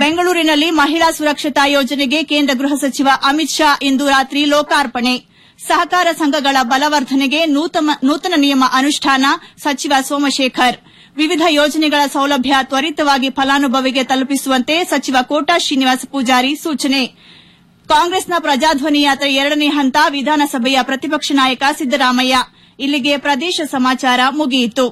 ಬೆಂಗಳೂರಿನಲ್ಲಿ ಮಹಿಳಾ ಸುರಕ್ಷತಾ ಯೋಜನೆಗೆ ಕೇಂದ್ರ ಗೃಹ ಸಚಿವ ಅಮಿತ್ ಶಾ ಇಂದು ರಾತ್ರಿ ಲೋಕಾರ್ಪಣೆ ಸಹಕಾರ ಸಂಘಗಳ ಬಲವರ್ಧನೆಗೆ ನೂತನ ನಿಯಮ ಅನುಷ್ಠಾನ ಸಚಿವ ಸೋಮಶೇಖರ್ ವಿವಿಧ ಯೋಜನೆಗಳ ಸೌಲಭ್ಯ ತ್ವರಿತವಾಗಿ ಫಲಾನುಭವಿಗೆ ತಲುಪಿಸುವಂತೆ ಸಚಿವ ಕೋಟಾ ಶ್ರೀನಿವಾಸ ಪೂಜಾರಿ ಸೂಚನೆ ಕಾಂಗ್ರೆಸ್ನ ಪ್ರಜಾಧ್ವನಿ ಯಾತ್ರೆ ಎರಡನೇ ಹಂತ ವಿಧಾನಸಭೆಯ ಪ್ರತಿಪಕ್ಷ ನಾಯಕ ಸಿದ್ದರಾಮಯ್ಯ ಇಲ್ಲಿಗೆ ಪ್ರದೇಶ ಸಮಾಚಾರ ಮುಗಿಯಿತು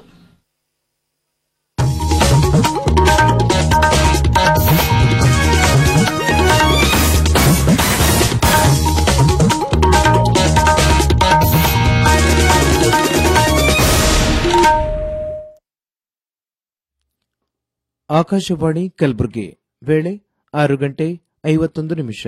ಆಕಾಶವಾಣಿ ಕಲಬುರಗಿ ವೇಳೆ ಆರು ಗಂಟೆ ಐವತ್ತೊಂದು ನಿಮಿಷ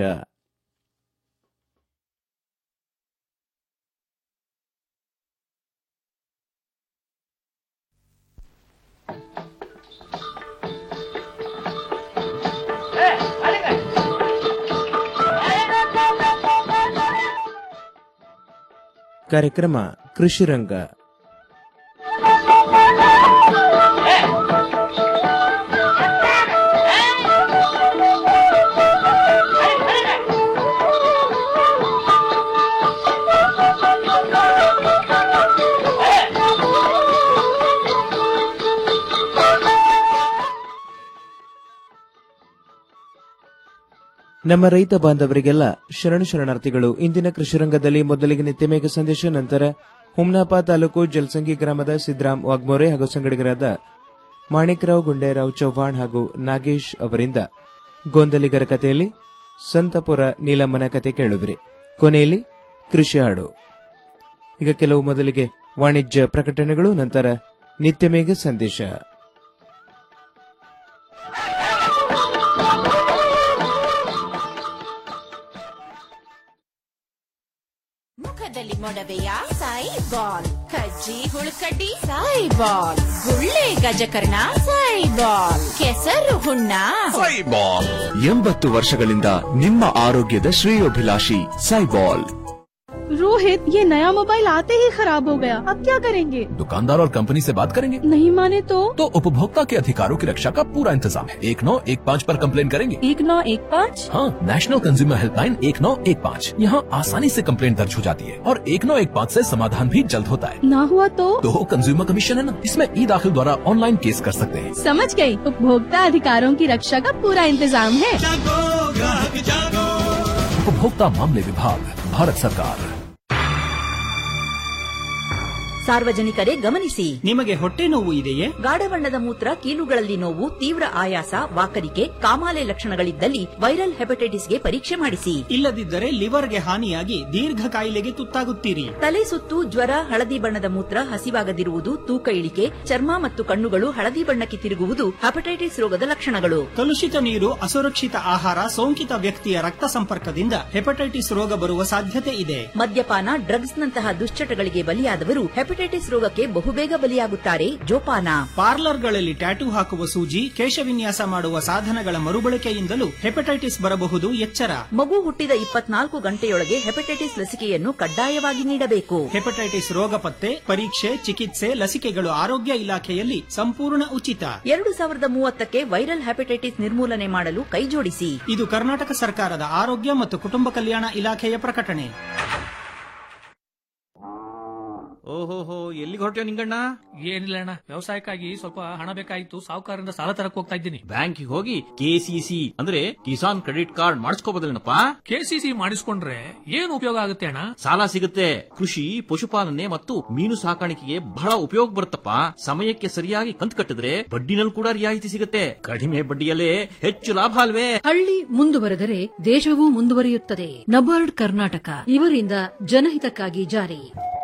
ಕಾರ್ಯಕ್ರಮ ಕೃಷಿ ರಂಗ ನಮ್ಮ ರೈತ ಬಾಂಧವರಿಗೆಲ್ಲ ಶರಣು ಶರಣಾರ್ಥಿಗಳು ಇಂದಿನ ಕೃಷಿರಂಗದಲ್ಲಿ ಮೊದಲಿಗೆ ನಿತ್ಯಮೇಘ ಸಂದೇಶ ನಂತರ ಹುಮ್ನಾಪ ತಾಲೂಕು ಜಲಸಂಗಿ ಗ್ರಾಮದ ಸಿದ್ದರಾಮ್ ವಾಗ್ಮೋರೆ ಹಾಗೂ ಸಂಗಡಿಗರಾದ ಮಾಣಿಕರಾವ್ ಗುಂಡೇರಾವ್ ಚೌಹಾಣ್ ಹಾಗೂ ನಾಗೇಶ್ ಅವರಿಂದ ಗೋಂದಲಿಗರ ಕಥೆಯಲ್ಲಿ ಸಂತಪುರ ನೀಲಮ್ಮನ ಕತೆ ಕೇಳುವಿರಿ ಕೊನೆಯಲ್ಲಿ ಕೃಷಿ ಹಾಡು ಈಗ ಕೆಲವು ಮೊದಲಿಗೆ ವಾಣಿಜ್ಯ ಪ್ರಕಟಣೆಗಳು ನಂತರ ನಿತ್ಯಮೇಘ ಸಂದೇಶ ಮುಖದಲ್ಲಿ ಮೊಡವೆಯ ಸಾಯಿ ಬಾಲ್ ಕಜ್ಜಿ ಹುಳುಕಡ್ಡಿ ಸಾಯಿ ಬಾಲ್ ಗುಳ್ಳೆ ಗಜಕರ್ಣ ಸಾಯಿ ಬಾಲ್ ಕೆಸರು ಹುಣ್ಣ ಸೈಬಾಲ್ ಎಂಬತ್ತು ವರ್ಷಗಳಿಂದ ನಿಮ್ಮ ಆರೋಗ್ಯದ ಶ್ರೇಯೋಭಿಲಾಷಿ ಸೈಬಾಲ್ रोहित ये नया मोबाइल आते ही खराब हो गया अब क्या करेंगे दुकानदार और कंपनी से बात करेंगे नहीं माने तो तो उपभोक्ता के अधिकारों की रक्षा का पूरा इंतजाम है एक नौ एक पाँच आरोप कम्प्लेन करेंगे एक नौ एक पाँच हाँ नेशनल कंज्यूमर हेल्पलाइन एक नौ एक पाँच यहाँ आसानी से कम्प्लेन दर्ज हो जाती है और एक नौ एक पाँच ऐसी समाधान भी जल्द होता है ना हुआ तो तो कंज्यूमर कमीशन है ना इसमें ई दाखिल द्वारा ऑनलाइन केस कर सकते हैं समझ गई उपभोक्ता अधिकारों की रक्षा का पूरा इंतजाम है उपभोक्ता मामले विभाग भारत सरकार ಸಾರ್ವಜನಿಕರೇ ಗಮನಿಸಿ ನಿಮಗೆ ಹೊಟ್ಟೆ ನೋವು ಇದೆಯೇ ಗಾಢ ಬಣ್ಣದ ಮೂತ್ರ ಕೀಲುಗಳಲ್ಲಿ ನೋವು ತೀವ್ರ ಆಯಾಸ ವಾಕರಿಕೆ ಕಾಮಾಲೆ ಲಕ್ಷಣಗಳಿದ್ದಲ್ಲಿ ವೈರಲ್ ಹೆಪಟೈಟಿಸ್ಗೆ ಪರೀಕ್ಷೆ ಮಾಡಿಸಿ ಇಲ್ಲದಿದ್ದರೆ ಲಿವರ್ಗೆ ಹಾನಿಯಾಗಿ ದೀರ್ಘ ಕಾಯಿಲೆಗೆ ತುತ್ತಾಗುತ್ತೀರಿ ತಲೆ ಸುತ್ತು ಜ್ವರ ಹಳದಿ ಬಣ್ಣದ ಮೂತ್ರ ಹಸಿವಾಗದಿರುವುದು ತೂಕ ಇಳಿಕೆ ಚರ್ಮ ಮತ್ತು ಕಣ್ಣುಗಳು ಹಳದಿ ಬಣ್ಣಕ್ಕೆ ತಿರುಗುವುದು ಹೆಪಟೈಟಿಸ್ ರೋಗದ ಲಕ್ಷಣಗಳು ಕಲುಷಿತ ನೀರು ಅಸುರಕ್ಷಿತ ಆಹಾರ ಸೋಂಕಿತ ವ್ಯಕ್ತಿಯ ರಕ್ತ ಸಂಪರ್ಕದಿಂದ ಹೆಪಟೈಟಿಸ್ ರೋಗ ಬರುವ ಸಾಧ್ಯತೆ ಇದೆ ಮದ್ಯಪಾನ ಡ್ರಗ್ಸ್ ನಂತಹ ದುಶ್ಚಟಗಳಿಗೆ ಬಲಿಯಾದವರು ಹೆಪಟೈಟಿಸ್ ರೋಗಕ್ಕೆ ಬಹುಬೇಗ ಬಲಿಯಾಗುತ್ತಾರೆ ಜೋಪಾನ ಪಾರ್ಲರ್ಗಳಲ್ಲಿ ಟ್ಯಾಟೂ ಹಾಕುವ ಸೂಜಿ ಕೇಶವಿನ್ಯಾಸ ಮಾಡುವ ಸಾಧನಗಳ ಮರುಬಳಕೆಯಿಂದಲೂ ಹೆಪಟೈಟಿಸ್ ಬರಬಹುದು ಎಚ್ಚರ ಮಗು ಹುಟ್ಟಿದ ಇಪ್ಪತ್ನಾಲ್ಕು ಗಂಟೆಯೊಳಗೆ ಹೆಪಟೈಟಿಸ್ ಲಸಿಕೆಯನ್ನು ಕಡ್ಡಾಯವಾಗಿ ನೀಡಬೇಕು ಹೆಪಟೈಟಿಸ್ ರೋಗ ಪತ್ತೆ ಪರೀಕ್ಷೆ ಚಿಕಿತ್ಸೆ ಲಸಿಕೆಗಳು ಆರೋಗ್ಯ ಇಲಾಖೆಯಲ್ಲಿ ಸಂಪೂರ್ಣ ಉಚಿತ ಎರಡು ಸಾವಿರದ ಮೂವತ್ತಕ್ಕೆ ವೈರಲ್ ಹೆಪಟೈಟಿಸ್ ನಿರ್ಮೂಲನೆ ಮಾಡಲು ಕೈಜೋಡಿಸಿ ಇದು ಕರ್ನಾಟಕ ಸರ್ಕಾರದ ಆರೋಗ್ಯ ಮತ್ತು ಕುಟುಂಬ ಕಲ್ಯಾಣ ಇಲಾಖೆಯ ಪ್ರಕಟಣೆ ಓಹೋಹೋ ಎಲ್ಲಿಗೆ ಹೊರಟ್ಯೋ ನಿಂಗಣ್ಣ ಏನಿಲ್ಲ ಅಣ್ಣ ವ್ಯವಸಾಯಕ್ಕಾಗಿ ಸ್ವಲ್ಪ ಹಣ ಬೇಕಾಗಿತ್ತು ಸಾಹುಕಾರರಿಂದ ಸಾಲ ತರಕ್ ಹೋಗ್ತಾ ಇದ್ದೀನಿ ಬ್ಯಾಂಕಿಗೆ ಹೋಗಿ ಕೆಸಿಸಿ ಅಂದ್ರೆ ಕಿಸಾನ್ ಕ್ರೆಡಿಟ್ ಕಾರ್ಡ್ ಮಾಡಿಸ್ಕೋಬೋದಲ್ಲೇನಪ್ಪ ಕೆಸಿಸಿ ಮಾಡಿಸ್ಕೊಂಡ್ರೆ ಏನು ಉಪಯೋಗ ಆಗುತ್ತೆ ಅಣ್ಣ ಸಾಲ ಸಿಗುತ್ತೆ ಕೃಷಿ ಪಶುಪಾಲನೆ ಮತ್ತು ಮೀನು ಸಾಕಾಣಿಕೆಗೆ ಬಹಳ ಉಪಯೋಗ ಬರುತ್ತಪ್ಪ ಸಮಯಕ್ಕೆ ಸರಿಯಾಗಿ ಕಂತು ಕಟ್ಟಿದ್ರೆ ಬಡ್ಡಿನಲ್ಲಿ ಕೂಡ ರಿಯಾಯಿತಿ ಸಿಗುತ್ತೆ ಕಡಿಮೆ ಬಡ್ಡಿಯಲ್ಲೇ ಹೆಚ್ಚು ಲಾಭ ಅಲ್ವೇ ಹಳ್ಳಿ ಮುಂದುವರೆದರೆ ದೇಶವೂ ಮುಂದುವರಿಯುತ್ತದೆ ನಬಾರ್ಡ್ ಕರ್ನಾಟಕ ಇವರಿಂದ ಜನಹಿತಕ್ಕಾಗಿ ಜಾರಿ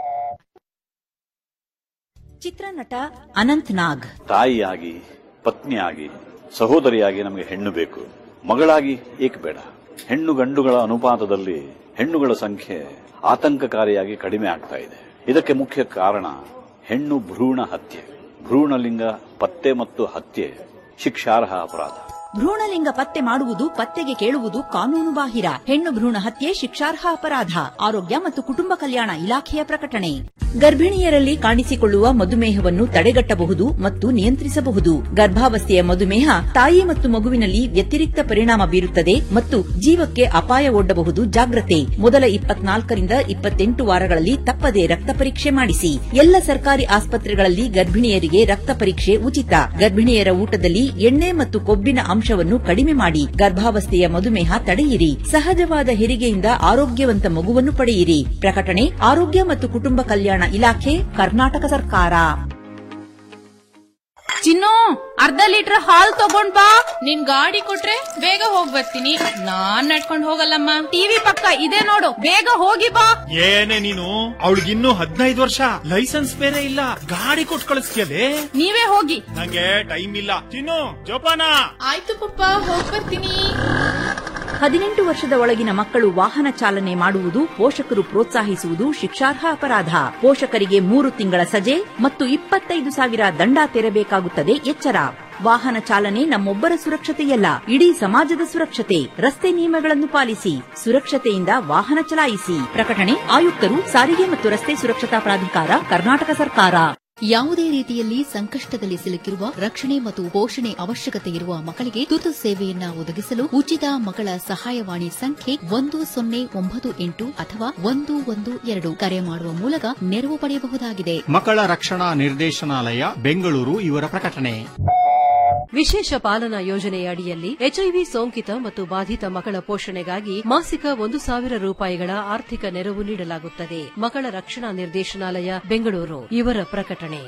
ಚಿತ್ರನಟ ಅನಂತ್ ನಾಗ್ ತಾಯಿಯಾಗಿ ಪತ್ನಿಯಾಗಿ ಸಹೋದರಿಯಾಗಿ ನಮಗೆ ಹೆಣ್ಣು ಬೇಕು ಮಗಳಾಗಿ ಏಕೆ ಬೇಡ ಹೆಣ್ಣು ಗಂಡುಗಳ ಅನುಪಾತದಲ್ಲಿ ಹೆಣ್ಣುಗಳ ಸಂಖ್ಯೆ ಆತಂಕಕಾರಿಯಾಗಿ ಕಡಿಮೆ ಆಗ್ತಾ ಇದೆ ಇದಕ್ಕೆ ಮುಖ್ಯ ಕಾರಣ ಹೆಣ್ಣು ಭ್ರೂಣ ಹತ್ಯೆ ಭ್ರೂಣಲಿಂಗ ಪತ್ತೆ ಮತ್ತು ಹತ್ಯೆ ಶಿಕ್ಷಾರ್ಹ ಅಪರಾಧ ಭ್ರೂಣಲಿಂಗ ಪತ್ತೆ ಮಾಡುವುದು ಪತ್ತೆಗೆ ಕೇಳುವುದು ಕಾನೂನು ಬಾಹಿರ ಹೆಣ್ಣು ಭ್ರೂಣ ಹತ್ಯೆ ಶಿಕ್ಷಾರ್ಹ ಅಪರಾಧ ಆರೋಗ್ಯ ಮತ್ತು ಕುಟುಂಬ ಕಲ್ಯಾಣ ಇಲಾಖೆಯ ಪ್ರಕಟಣೆ ಗರ್ಭಿಣಿಯರಲ್ಲಿ ಕಾಣಿಸಿಕೊಳ್ಳುವ ಮಧುಮೇಹವನ್ನು ತಡೆಗಟ್ಟಬಹುದು ಮತ್ತು ನಿಯಂತ್ರಿಸಬಹುದು ಗರ್ಭಾವಸ್ಥೆಯ ಮಧುಮೇಹ ತಾಯಿ ಮತ್ತು ಮಗುವಿನಲ್ಲಿ ವ್ಯತಿರಿಕ್ತ ಪರಿಣಾಮ ಬೀರುತ್ತದೆ ಮತ್ತು ಜೀವಕ್ಕೆ ಅಪಾಯ ಒಡ್ಡಬಹುದು ಜಾಗ್ರತೆ ಮೊದಲ ಇಪ್ಪತ್ನಾಲ್ಕರಿಂದ ಇಪ್ಪತ್ತೆಂಟು ವಾರಗಳಲ್ಲಿ ತಪ್ಪದೆ ರಕ್ತ ಪರೀಕ್ಷೆ ಮಾಡಿಸಿ ಎಲ್ಲ ಸರ್ಕಾರಿ ಆಸ್ಪತ್ರೆಗಳಲ್ಲಿ ಗರ್ಭಿಣಿಯರಿಗೆ ರಕ್ತ ಪರೀಕ್ಷೆ ಉಚಿತ ಗರ್ಭಿಣಿಯರ ಊಟದಲ್ಲಿ ಎಣ್ಣೆ ಮತ್ತು ಕೊಬ್ಬಿನ ಅಂಶವನ್ನು ಕಡಿಮೆ ಮಾಡಿ ಗರ್ಭಾವಸ್ಥೆಯ ಮಧುಮೇಹ ತಡೆಯಿರಿ ಸಹಜವಾದ ಹೆರಿಗೆಯಿಂದ ಆರೋಗ್ಯವಂತ ಮಗುವನ್ನು ಪಡೆಯಿರಿ ಪ್ರಕಟಣೆ ಆರೋಗ್ಯ ಮತ್ತು ಕುಟುಂಬ ಕಲ್ಯಾಣ ಇಲಾಖೆ ಕರ್ನಾಟಕ ಸರ್ಕಾರ ಚಿನ್ನು ಅರ್ಧ ಲೀಟರ್ ಹಾಲ್ ತಗೊಂಡ್ ಬಾ ನಿನ್ ಗಾಡಿ ಕೊಟ್ರೆ ಬೇಗ ಹೋಗ್ ಬರ್ತೀನಿ ನಾನ್ ನಡ್ಕೊಂಡ್ ಹೋಗಲ್ಲಮ್ಮ ಟಿವಿ ಪಕ್ಕ ಇದೆ ನೋಡು ಬೇಗ ಹೋಗಿ ಬಾ ಏನೇ ನೀನು ಅವಳಿಗಿನ್ನೂ ಹದಿನೈದು ವರ್ಷ ಲೈಸೆನ್ಸ್ ಬೇರೆ ಇಲ್ಲ ಗಾಡಿ ಕೊಟ್ಟು ಕಳಿಸ್ತೀಯಲೇ ನೀವೇ ಹೋಗಿ ನಂಗೆ ಟೈಮ್ ಇಲ್ಲ ತಿನ್ನು ಜೋಪಾನ ಆಯ್ತು ಪಪ್ಪ ಹೋಗ್ ಬರ್ತೀನಿ ಹದಿನೆಂಟು ವರ್ಷದ ಒಳಗಿನ ಮಕ್ಕಳು ವಾಹನ ಚಾಲನೆ ಮಾಡುವುದು ಪೋಷಕರು ಪ್ರೋತ್ಸಾಹಿಸುವುದು ಶಿಕ್ಷಾರ್ಹ ಅಪರಾಧ ಪೋಷಕರಿಗೆ ಮೂರು ತಿಂಗಳ ಸಜೆ ಮತ್ತು ಇಪ್ಪತ್ತೈದು ಸಾವಿರ ದಂಡ ತೆರಬೇಕಾಗುತ್ತದೆ ಎಚ್ಚರ ವಾಹನ ಚಾಲನೆ ನಮ್ಮೊಬ್ಬರ ಸುರಕ್ಷತೆಯಲ್ಲ ಇಡೀ ಸಮಾಜದ ಸುರಕ್ಷತೆ ರಸ್ತೆ ನಿಯಮಗಳನ್ನು ಪಾಲಿಸಿ ಸುರಕ್ಷತೆಯಿಂದ ವಾಹನ ಚಲಾಯಿಸಿ ಪ್ರಕಟಣೆ ಆಯುಕ್ತರು ಸಾರಿಗೆ ಮತ್ತು ರಸ್ತೆ ಸುರಕ್ಷತಾ ಪ್ರಾಧಿಕಾರ ಕರ್ನಾಟಕ ಸರ್ಕಾರ ಯಾವುದೇ ರೀತಿಯಲ್ಲಿ ಸಂಕಷ್ಟದಲ್ಲಿ ಸಿಲುಕಿರುವ ರಕ್ಷಣೆ ಮತ್ತು ಪೋಷಣೆ ಅವಶ್ಯಕತೆ ಇರುವ ಮಕ್ಕಳಿಗೆ ತುರ್ತು ಸೇವೆಯನ್ನ ಒದಗಿಸಲು ಉಚಿತ ಮಕ್ಕಳ ಸಹಾಯವಾಣಿ ಸಂಖ್ಯೆ ಒಂದು ಸೊನ್ನೆ ಒಂಬತ್ತು ಎಂಟು ಅಥವಾ ಒಂದು ಒಂದು ಎರಡು ಕರೆ ಮಾಡುವ ಮೂಲಕ ನೆರವು ಪಡೆಯಬಹುದಾಗಿದೆ ಮಕ್ಕಳ ರಕ್ಷಣಾ ನಿರ್ದೇಶನಾಲಯ ಬೆಂಗಳೂರು ಇವರ ಪ್ರಕಟಣೆ ವಿಶೇಷ ಪಾಲನಾ ಯೋಜನೆಯ ಅಡಿಯಲ್ಲಿ ಎಚ್ಐವಿ ಸೋಂಕಿತ ಮತ್ತು ಬಾಧಿತ ಮಕ್ಕಳ ಪೋಷಣೆಗಾಗಿ ಮಾಸಿಕ ಒಂದು ಸಾವಿರ ರೂಪಾಯಿಗಳ ಆರ್ಥಿಕ ನೆರವು ನೀಡಲಾಗುತ್ತದೆ ಮಕ್ಕಳ ರಕ್ಷಣಾ ನಿರ್ದೇಶನಾಲಯ ಬೆಂಗಳೂರು ಇವರ ಪ್ರಕಟಣೆ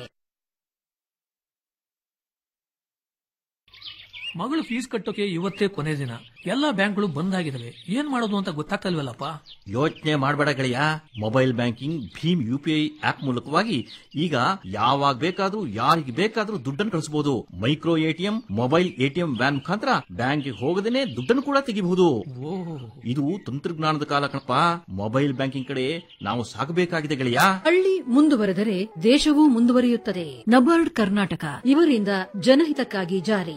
ಮಗಳು ಫೀಸ್ ಕಟ್ಟೋಕೆ ಇವತ್ತೇ ಕೊನೆ ದಿನ ಎಲ್ಲಾ ಬ್ಯಾಂಕ್ಗಳು ಬಂದ್ ಆಗಿದಾವೆ ಏನ್ ಮಾಡೋದು ಅಂತ ಗೊತ್ತಾಗ್ತಲ್ವಲ್ಲಪ್ಪ ಯೋಚನೆ ಮಾಡಬೇಡ ಗೆಳೆಯ ಮೊಬೈಲ್ ಬ್ಯಾಂಕಿಂಗ್ ಭೀಮ್ ಯುಪಿಐ ಆಪ್ ಮೂಲಕವಾಗಿ ಈಗ ಯಾವಾಗ ಬೇಕಾದ್ರೂ ಯಾರಿಗೆ ಬೇಕಾದ್ರೂ ದುಡ್ಡನ್ನು ಕಳಿಸಬಹುದು micro ATM mobile ATM van ಮುಖಾಂತರ ಬ್ಯಾಂಕ್ಗೆ ಹೋಗದೇನೆ ದುಡ್ಡನ್ನು ಕೂಡ ತೆಗಿಬಹುದು ಇದು ತಂತ್ರಜ್ಞಾನದ ಕಾಲ ಕಣಪ್ಪ ಮೊಬೈಲ್ ಬ್ಯಾಂಕಿಂಗ್ ಕಡೆ ನಾವು ಸಾಗಬೇಕಾಗಿದೆ ಗೆಳೆಯ ಹಳ್ಳಿ ಮುಂದುವರೆದರೆ ದೇಶವೂ ಮುಂದುವರಿಯುತ್ತದೆ ನಬಾರ್ಡ್ ಕರ್ನಾಟಕ ಇವರಿಂದ ಜನಹಿತಕ್ಕಾಗಿ ಜಾರಿ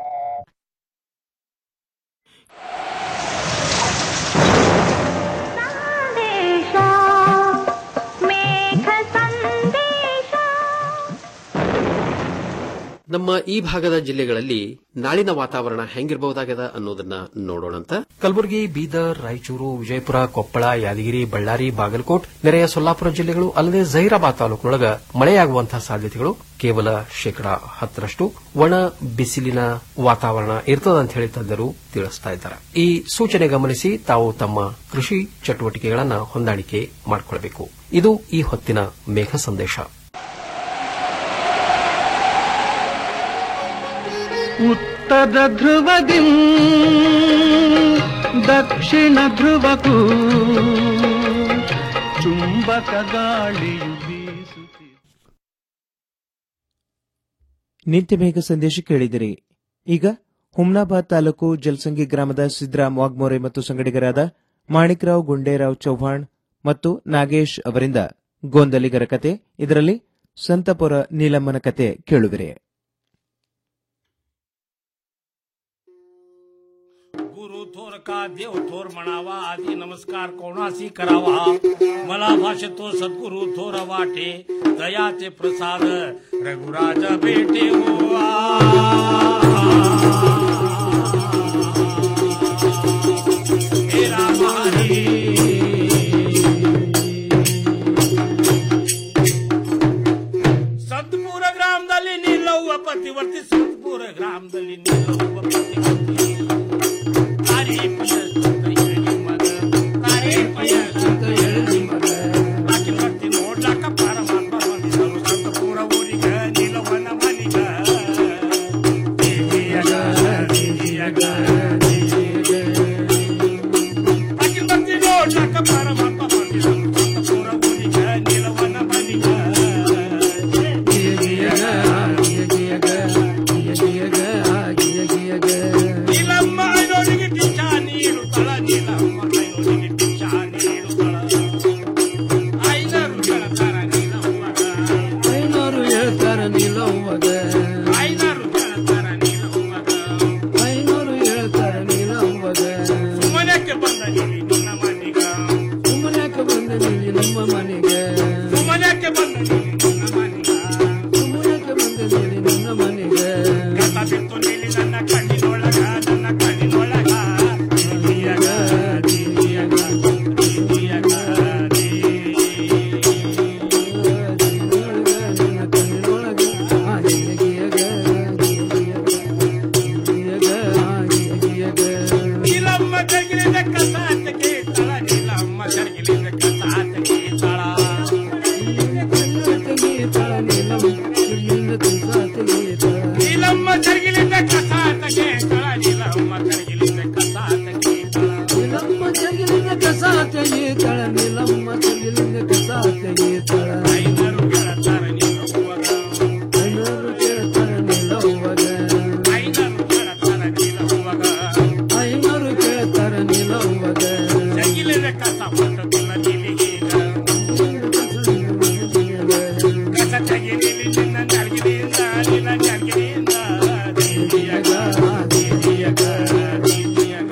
ನಮ್ಮ ಈ ಭಾಗದ ಜಿಲ್ಲೆಗಳಲ್ಲಿ ನಾಳಿನ ವಾತಾವರಣ ಹೆಂಗಿರಬಹುದಾಗದ ಅನ್ನೋದನ್ನ ನೋಡೋಣಂತ ಕಲಬುರಗಿ ಬೀದರ್ ರಾಯಚೂರು ವಿಜಯಪುರ ಕೊಪ್ಪಳ ಯಾದಗಿರಿ ಬಳ್ಳಾರಿ ಬಾಗಲಕೋಟ್ ನೆರೆಯ ಸೊಲ್ಲಾಪುರ ಜಿಲ್ಲೆಗಳು ಅಲ್ಲದೆ ಜಹೀರಾಬಾದ್ ತಾಲೂಕಿನೊಳಗ ಮಳೆಯಾಗುವಂತಹ ಸಾಧ್ಯತೆಗಳು ಕೇವಲ ಶೇಕಡಾ ಹತ್ತರಷ್ಟು ಒಣ ಬಿಸಿಲಿನ ವಾತಾವರಣ ಇರ್ತದ ಅಂತ ಹೇಳಿ ತಜ್ಞರು ತಿಳಿಸ್ತಾ ಇದ್ದಾರೆ ಈ ಸೂಚನೆ ಗಮನಿಸಿ ತಾವು ತಮ್ಮ ಕೃಷಿ ಚಟುವಟಿಕೆಗಳನ್ನ ಹೊಂದಾಣಿಕೆ ಮಾಡಿಕೊಳ್ಳಬೇಕು ಇದು ಈ ಹೊತ್ತಿನ ಮೇಘ ಸಂದೇಶ ಉತ್ತರ ಧ್ರುವದಿ ದಕ್ಷಿಣ ಧ್ರುವಕ್ಕೂ ಚುಂಬಕ ಗಾಳಿಯು ಬೀಸುತ್ತಿದೆ ನಿತ್ಯ ಮೇಘ ಸಂದೇಶ ಕೇಳಿದಿರಿ ಈಗ ಹುಮ್ನಾಬಾದ್ ತಾಲೂಕು ಜಲಸಂಗಿ ಗ್ರಾಮದ ಸಿದ್ದರಾಮ್ ವಾಗ್ಮೋರೆ ಮತ್ತು ಸಂಗಡಿಗರಾದ ಮಾಣಿಕ್ರಾವ್ ಗುಂಡೇರಾವ್ ಚೌಹಾಣ್ ಮತ್ತು ನಾಗೇಶ್ ಅವರಿಂದ ಗೋಂದಲಿಗರ ಕತೆ ಇದರಲ್ಲಿ ಸಂತಪುರ ನೀಲಮ್ಮನ ಕತೆ ಕೇಳುವಿರಿ गुरु थोर का देव थोर म्हणावा आधी नमस्कार कोणासी करावा मला भाषतो सद्गुरु थोर वाटे दयाचे प्रसाद रघुराज भेटे हुआ मेरा महारी ಸಂತಪುರ ಗ್ರಾಮದಲ್ಲಿ ನಿಲ್ಲುವ ಪತಿವರ್ತಿ ಸಂತಪುರ ಗ್ರಾಮದಲ್ಲಿ ನಿಲ್ಲುವ ಪತಿವರ್ತಿ ತಾರೇ ಪಯ ಸಂತ ಎಳಿ ಮಗ ತಾರೇ ಪಯ ಸಂತ ಎಳಿ ಮಗ ಆಕಿನ ಭಕ್ತಿ ನೋಡ್ಲಾಕ ಪರಮಾತ್ಮ ಬಂದಿದ್ದನು ಸಂತಪುರ ಊರಿಗ ನಿಲ್ಲವನ ಮನಿಗ ದೇವಿಯಗ ದೇವಿಯಗ ನಡಗಿಲಿಂದ ಕಸ ಹೊತ್ತದಿಲ್ಲ ನಿಲಿಗೀಗ ಕಸ ತೆಗಿಲಿಲ್ಲ ನಿನ್ನ ನಡಗಿಲಿಂದ ನಿನ್ನ ನಡಗಿಲಿಂದ ದೇವಿಯಗ ದೇವಿಯಗ ದೇವಿಯಗ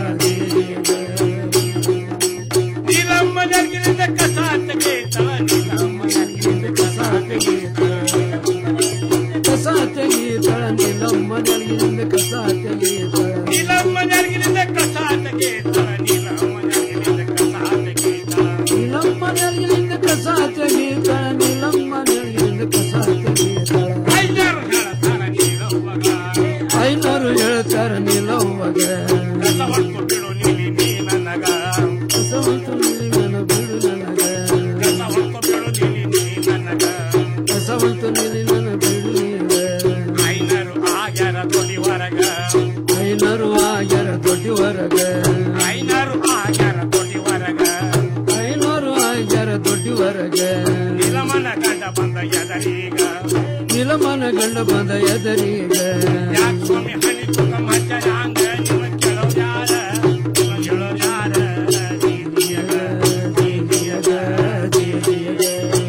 ನೀಲಮ್ಮ ನಡಗಿಲಿಂದ ಕಸ ತೆಗೀತ ನೀಲಮ್ಮ ನಡಗಿಲಿಂದ ಕಸ ತೆಗೀತ ಕಸ ತೆಗೀತಳ ನೀಲಮ್ಮ ನಲ್ಗಿನಿಂದ ಕಸ ತೆಗೀತಳ ನೀಲಮ್ಮ ನಡಗಿಲಿಂದ ಕಸ ತೆಗೀತ ನೀಲಮ್ಮ ನಡಗಿಲಿಂದ ಕಸ ತೆಗೀತ ನೀಲಮ್ಮ ನಲ್ಗಿನಿಂದ ಕಸ ತೆಗೀತಳ ನೀಲಮ್ಮ ನಲ್ಗಿನಿಂದ ಕಸ ತೆಗೀತಳ ಐನೂರು ಹೇಳ್ತಾರ ನೀಲವ್ವಗ ಐನೂರು ಹೇಳ್ತಾರ ನೀಲವ್ವಗ ಕಸ ಹೊತ್ತು ಬಿಡು ನೀಲಿ ನೀ ನನಗ ಕಸ ಹೊತ್ತು ನೀಲಿ ನನ್ನ ಬಿಡು ನನಗ ಕಸ ಹೊತ್ತು ಬಿಡು ನೀಲಿ ನೀ ನನಗ ಕಸ ಹೊತ್ತು ನೀಲಿ ನನ್ನ ಬಿಡು ನೀಗ ಐನರು ಆಗ್ಯಾರ ದೊಡ್ಡಿ ಹೊರಗ ಐನೂರು ಆಗ್ಯಾರ ದೊಡ್ಡಿ ಹೊರಗ ಐನರು ಆಗ್ಯಾರ ದೊಡ್ಡಿ ಹೊರಗ ಐನೂರು ಆಗ್ಯಾರ ದೊಡ್ಡಿ ಹೊರಗ ನಿಲಮನ ಗಂಡ ಬಂದ ಎದರೀಗ ನಿಲಮನ ಗಂಡ ಬಂದ ಎದರೀಗ ಯಾಕೆ ಸ್ವಾಮಿ ಹನಿ ತುಕ ಮಜ್ಜನಾಂಗ ನಿಮ್ಮ ಕೇಳೋ ಯಾರ ನಿಮ್ಮ ಕೇಳೋ ಯಾರ ದೀದಿಯಗ ದೀದಿಯಗ ದೀದಿಯಗ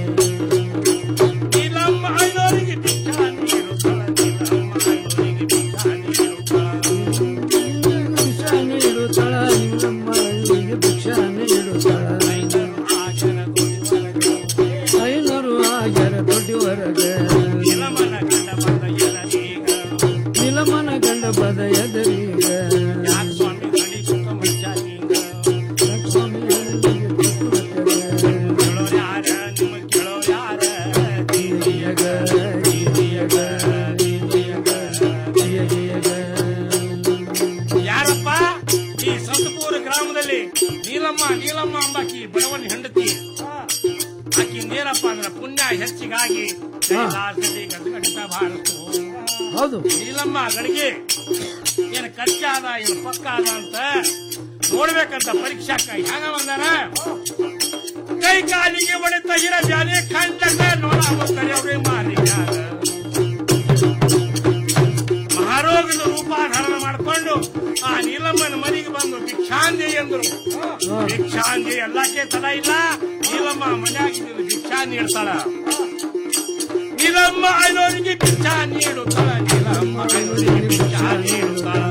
ನೀಲಮ್ಮ ಐನೋರಿಗೆ ಬಿಟ್ಟ ನೀರು ತಳ ನೀಲಮ್ಮ ಐನೋರಿಗೆ ಬಿಟ್ಟ ನೀರು ಭಿಕ್ಷಾ ನೀಡುತ್ತಾಳ ನಿಮ್ಮಮ್ಮ ಅಲ್ಲಿಗೆ ಭಿಕ್ಷಾ ನೀಡುತ್ತಾಳ ಐನೂರು ಆಗ್ಯಾರ ದೊಡ್ಡಿ ಹೊರಗ ನಿಲಮನ ಗಂಡ ಬಂದ ಎದರೀಗ ನಿಲಮನ ಗಂಡ ಬದ ಎದರೀಗ ಯಾಕೆ ಸ್ವಾಮಿ ಹನಿ ತುಕ ಮಜ್ಜಾನೀಗ ಸ್ವಾಮಿ ಕೇಳೋ ಯಾರ ನಿಮ್ಮ ಕೇಳೋ ಯಾರ ದೀದಿಯಗ ದೀದಿಯಗ ದೀದಿಯಗ ಯಾರಪ್ಪ ಈ ಸಂತಪುರ ಗ್ರಾಮದಲ್ಲಿ ನೀಲಮ್ಮ ನೀಲಮ್ಮ ಅಂಬಾಕಿ ಬಡವನ ಹೆಂಡತಿ ಆಕಿ ನೀರಪ್ಪ ಅಂದ್ರ ಪುಣ್ಯ ಹೆಚ್ಚಿಗಾಗಿ ಕೈಲಾಸದಲ್ಲಿ ಗದಗಡಿತ ಭಾರತು ಹೌದು ನೀಲಮ್ಮ ಗಡಿಗೆ ಏನ್ ಕಚ್ಚಾದ ಏನ್ ಪಕ್ಕ ಅದ ಅಂತ ನೋಡ್ಬೇಕಂತ ಪರೀಕ್ಷಾಕ ಹ್ಯಾಂಗ ಬಂದಾರ ಕೈ ಕಾಲಿಗೆ ಹೊಡೆತ ಹಿರ ಬ್ಯಾಲೆ ಕಂಡಗ ನೋಡಾಗುತ್ತಾರೆ ಅವ್ರಿಗೆ ಮಾರಿಯಾರ ಮಹಾರೋಗದ ರೂಪ ಧಾರಣ ಮಾಡಿಕೊಂಡು ಆ ನೀಲಮ್ಮನ ಮನೆಗೆ ಬಂದು ಭಿಕ್ಷಾಂದಿ ಎಂದ್ರು ಭಿಕ್ಷಾಂದಿ ಎಲ್ಲಕ್ಕೆ ತಡ ಇಲ್ಲ ನೀಲಮ್ಮ ಮನೆಯಾಗಿದ್ದು ಭಿಕ್ಷಾ ನೀಡ್ತಾಳ ನೀಲಮ್ಮ ಐನೋರಿಗೆ ಭಿಕ್ಷಾ ನೀಡುತ್ತಾಳ ನೀಲಮ್ಮ ಐನೋರಿಗೆ ಭಿಕ್ಷಾ ನೀಡುತ್ತಾಳ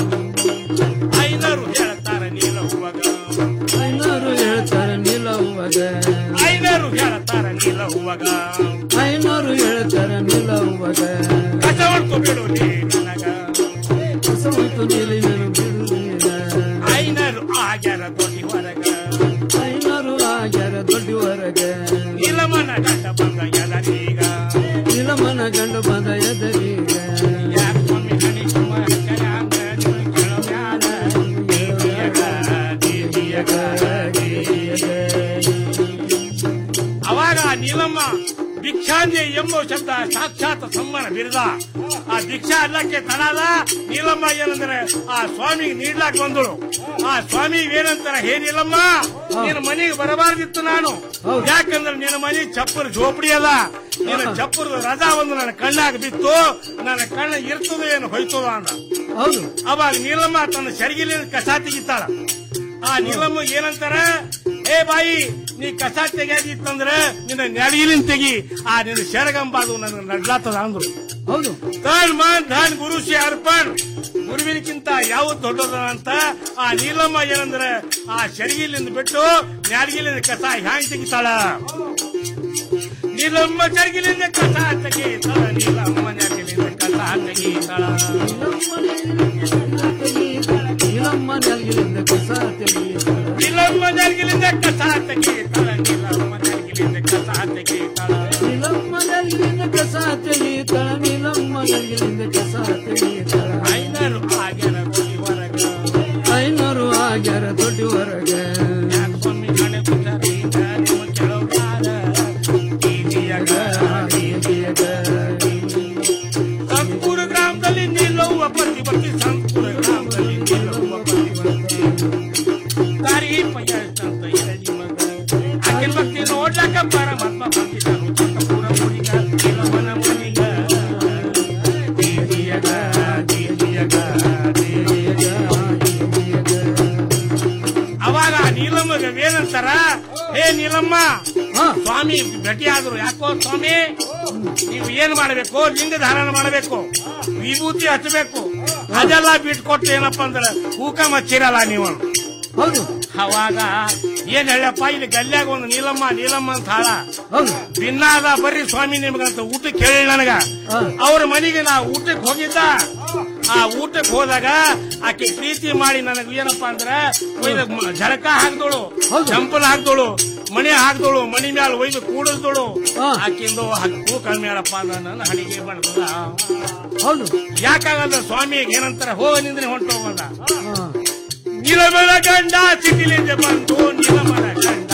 ಐನರು ಹೇಳ್ತಾರ ನೀಲವ್ವಗ ಐನೂರು ಹೇಳ್ತಾರ ನಿಲವ್ವಗ ಐನರು ಹೇಳ್ತಾರ ನೀಲವ್ವಗ ಐನೂರು ಹೇಳ್ತಾರ ನಿಲವ್ವಗ ಕಸ ಹೊಡ್ಕೊ ಬಿಡು ನೀ ನನಗ ಕಸ ಹೊತ್ತು ನೀಲಿ ನಾನು ಬಿಡು ನೀಗ ಐನರು ಆಗ್ಯಾರ ದೊಡ್ಡಿ ಹೊರಗ ಐನೂರು ಆಗ್ಯಾರ ದೊಡ್ಡಿ ಹೊರಗ ನೀಲಮ್ಮನ ಗಂಡ ಬಂದ ಎದರೀಗ ನಿಲಮನ ಗಂಡ ಬಂದ ಎದರೀಗ ಯಾಕೆ ಸ್ವಾಮಿ ಹನಿ ಕುಮಾರ ಜನಾಂಗ ನಿಮ್ಮ ಕೇಳೋ ಯಾರ ದೇವಿಯಗ ದೇವಿಯಗ ಅವಾಗ ನೀಲಮ್ಮ ಭಿಕ್ಷಾಂದಿ ಎಂಬ ಶಬ್ದ ಸಾಕ್ಷಾತ್ ಸಮ್ಮನ ಬಿರುದ ಆ ಭಿಕ್ಷಾ ಅಲ್ಲಕ್ಕೆ ತಡಾದ ನೀಲಮ್ಮ ಏನಂದ್ರೆ ಆ ಸ್ವಾಮಿಗೆ ನೀಡ್ಲಾಕ್ ಬಂದಳು ಆ ಸ್ವಾಮಿ ಏನಂತಾರ ಹೇ ನೀಲಮ್ಮ ನಿನ್ನ ಮನೆಗೆ ಬರಬಾರ್ದಿತ್ತು ನಾನು ಯಾಕಂದ್ರೆ ನಿನ್ನ ಮನೆ ಚಪ್ಪರ್ ಝೋಪಡಿ ಅದ ನಿನ್ನ ಚಪ್ಪರ್ ರಜಾ ಒಂದು ನನ್ನ ಕಣ್ಣಾಗ ಬಿತ್ತು ನನ್ನ ಕಣ್ಣ ಇರ್ತದೋ ಏನು ಹೋಯ್ತದೋ ಅಂದ ಹೌದು ಅವಾಗ ನೀಲಮ್ಮ ತನ್ನ ಸೆರಗಿಲಿ ಕಸ ತೆಗಿತಾಳ ಆ ನೀಲಮ್ಮ ಏನಂತಾರ ಏ ಬಾಯಿ ನೀ ಕಸ ತೆಗಿಯಾದಿತ್ತಂದ್ರ ನಿನ್ನ ನೆಡಗಿಲಿನ ತೆಗಿ ಆ ನಿನ್ನ ಸೆರಗಂಬಾದು ನನಗೆ ನಡ್ಲಾತದ ಅಂದ್ರು ಹೌದು ತಾನ್ ಮಾನ್ ಧಾನ್ ಗುರು ಶೇ ಅರ್ಪಣ್ ಗುರುವಿನಕ್ಕಿಂತ ಯಾವ್ದು ದೊಡ್ಡದ ಅಂತ ಆ ನೀಲಮ್ಮ ಏನಂದ್ರೆ ಆ ಸೆರಗಿಲಿಂದ ಬಿಟ್ಟು ನ್ಯಾಡಗಿಲಿಂದ ಕಸ ಹ್ಯಾಂಗ್ ತೆಗಿತಾಳ ನೀಲಮ್ಮ ಸೆರಗಿಲಿಂದ ಕಸ ತೆಗಿತಾಳ ನೀಲಮ್ಮ ನ್ಯಾಡಗಿಲಿಂದ ಕಸ ತೆಗಿತಾಳ ನೀಲಮ್ಮ ನೆಲಗಿಲಿಂದ ಕಸ ತೆಗೀತಾಳ ನೀಲಮ್ಮ ನ್ಯಾಡಗಿಲಿಂದ ಕಸ ತೆಗಿತಾಳ ನೀಲಮ್ಮ ನ್ಯಾಡಗಿಲಿಂದ ಕಸ ತೆಗಿತಾಳ ನೀಲಮ್ಮ ನೆಲಗಿಲಿಂದ ಕಸ ತೆಗೀತಾಳ ನೀಲಮ್ಮ ನೆಲಗಿಲಿಂದ ಕಸ ತೆಗೀತಾಳ ಐನರು ಆಗ್ಯಾರ ದೊಡ್ಡಿ ಹೊರಗ ಐನೂರು ಆಗ್ಯಾರ ದೊಡ್ಡಿ ಹೊರಗ ಯಾಕೆ ಸ್ವಾಮಿ ಕಣೆ ಪುಜಾರಿಯಿಂದ ನಿಮ್ಮ ಕೆಳಗಾರ ಈಜಿಯಾಗ ಸಂಕೂರ ಗ್ರಾಮದಲ್ಲಿ ನಿಲ್ಲುವ ಪ್ರತಿಭಟನೆ ಸಂಕೂರ ಗ್ರಾಮದಲ್ಲಿ ನಿಲ್ಲುವ ಪ್ರತಿಭಟನೆ ದಾರಿ ಪಯ್ಯ ಅಂತ ಹೇಳಿ ಮಗ ಆಕಿನ ಭಕ್ತಿ ನೋಡ್ಲಕ್ಕ ಪರಮಾತ್ಮ ಬಂದಿದ್ದನು ಚಂದ್ರಪುರ ಮುನಿಗ ನಿಲವನ ಮುನಿಗ ಈಜಿಯಾಗ ಅವಾಗ ಏನಂತಾರ ಹೇ ನೀಲಮ್ಮ ಸ್ವಾಮಿ ಭೇಟಿ ಆದ್ರು ಯಾಕೋ ಸ್ವಾಮಿ ನೀವು ಏನ್ ಮಾಡಬೇಕು ಲಿಂಗ ಧಾರಣ ಮಾಡಬೇಕು ವಿಭೂತಿ ಹಚ್ಚಬೇಕು ಅದೆಲ್ಲ ಬಿಟ್ಕೊಟ್ಟು ಏನಪ್ಪ ಅಂದ್ರೆ ಹೂಕ ಮಚ್ಚಿರಲ್ಲ ನೀವು ಹೌದು ಅವಾಗ ಏನ್ ಹೇಳಪ್ಪ ಇಲ್ಲಿ ಗಲ್ಯಾಗ ಒಂದು ನೀಲಮ್ಮ ನೀಲಮ್ಮ ಅಂತ ಹಾಳ ಭಿನ್ನಾದ ಬರ್ರಿ ಸ್ವಾಮಿ ನಿಮ್ಗಂತ ಊಟಕ್ಕೆ ಹೇಳಿ ನನಗ ಅವ್ರ ಮನೆಗೆ ನಾ ಊಟಕ್ಕೆ ಹೋಗಿದ್ದ ಆ ಊಟಕ್ಕೆ ಹೋದಾಗ ಆಕೆ ಪ್ರೀತಿ ಮಾಡಿ ನನಗೆ ಏನಪ್ಪಾ ಅಂದ್ರೆ ಒಯ್ದ ಮ- ಜಳಕ ಹಾಕ್ದೋಳು ಚಂಪಲ್ ಹಾಕ್ದೋಳು ಮಣಿ ಹಾಕ್ದೋಳು ಮಣಿ ಮ್ಯಾಲ ಒಯ್ದು ಕೂಡಿಸ್ದೋಳು ಆಕಿಂದು ಹಕ್ಕು ಕಡಿಮೆ ಹೇಳಪ್ಪ ಅಂದ್ರೆ ನನ್ನ ಹಣಿಗೆ ಬರ್ತದ ಹೌದು ಯಾಕಾಗಲ್ಲ ಸ್ವಾಮಿ ಏನಂತಾರ ಹೋಗ ನಿಂದ್ರೆ ಹೊಂಟೋಗಲ್ಲ ನಿಲಮನ ಗಂಡ ಸಿಟಿಲಿಂದ ಬಂದು ನಿಲಮನ ಗಂಡ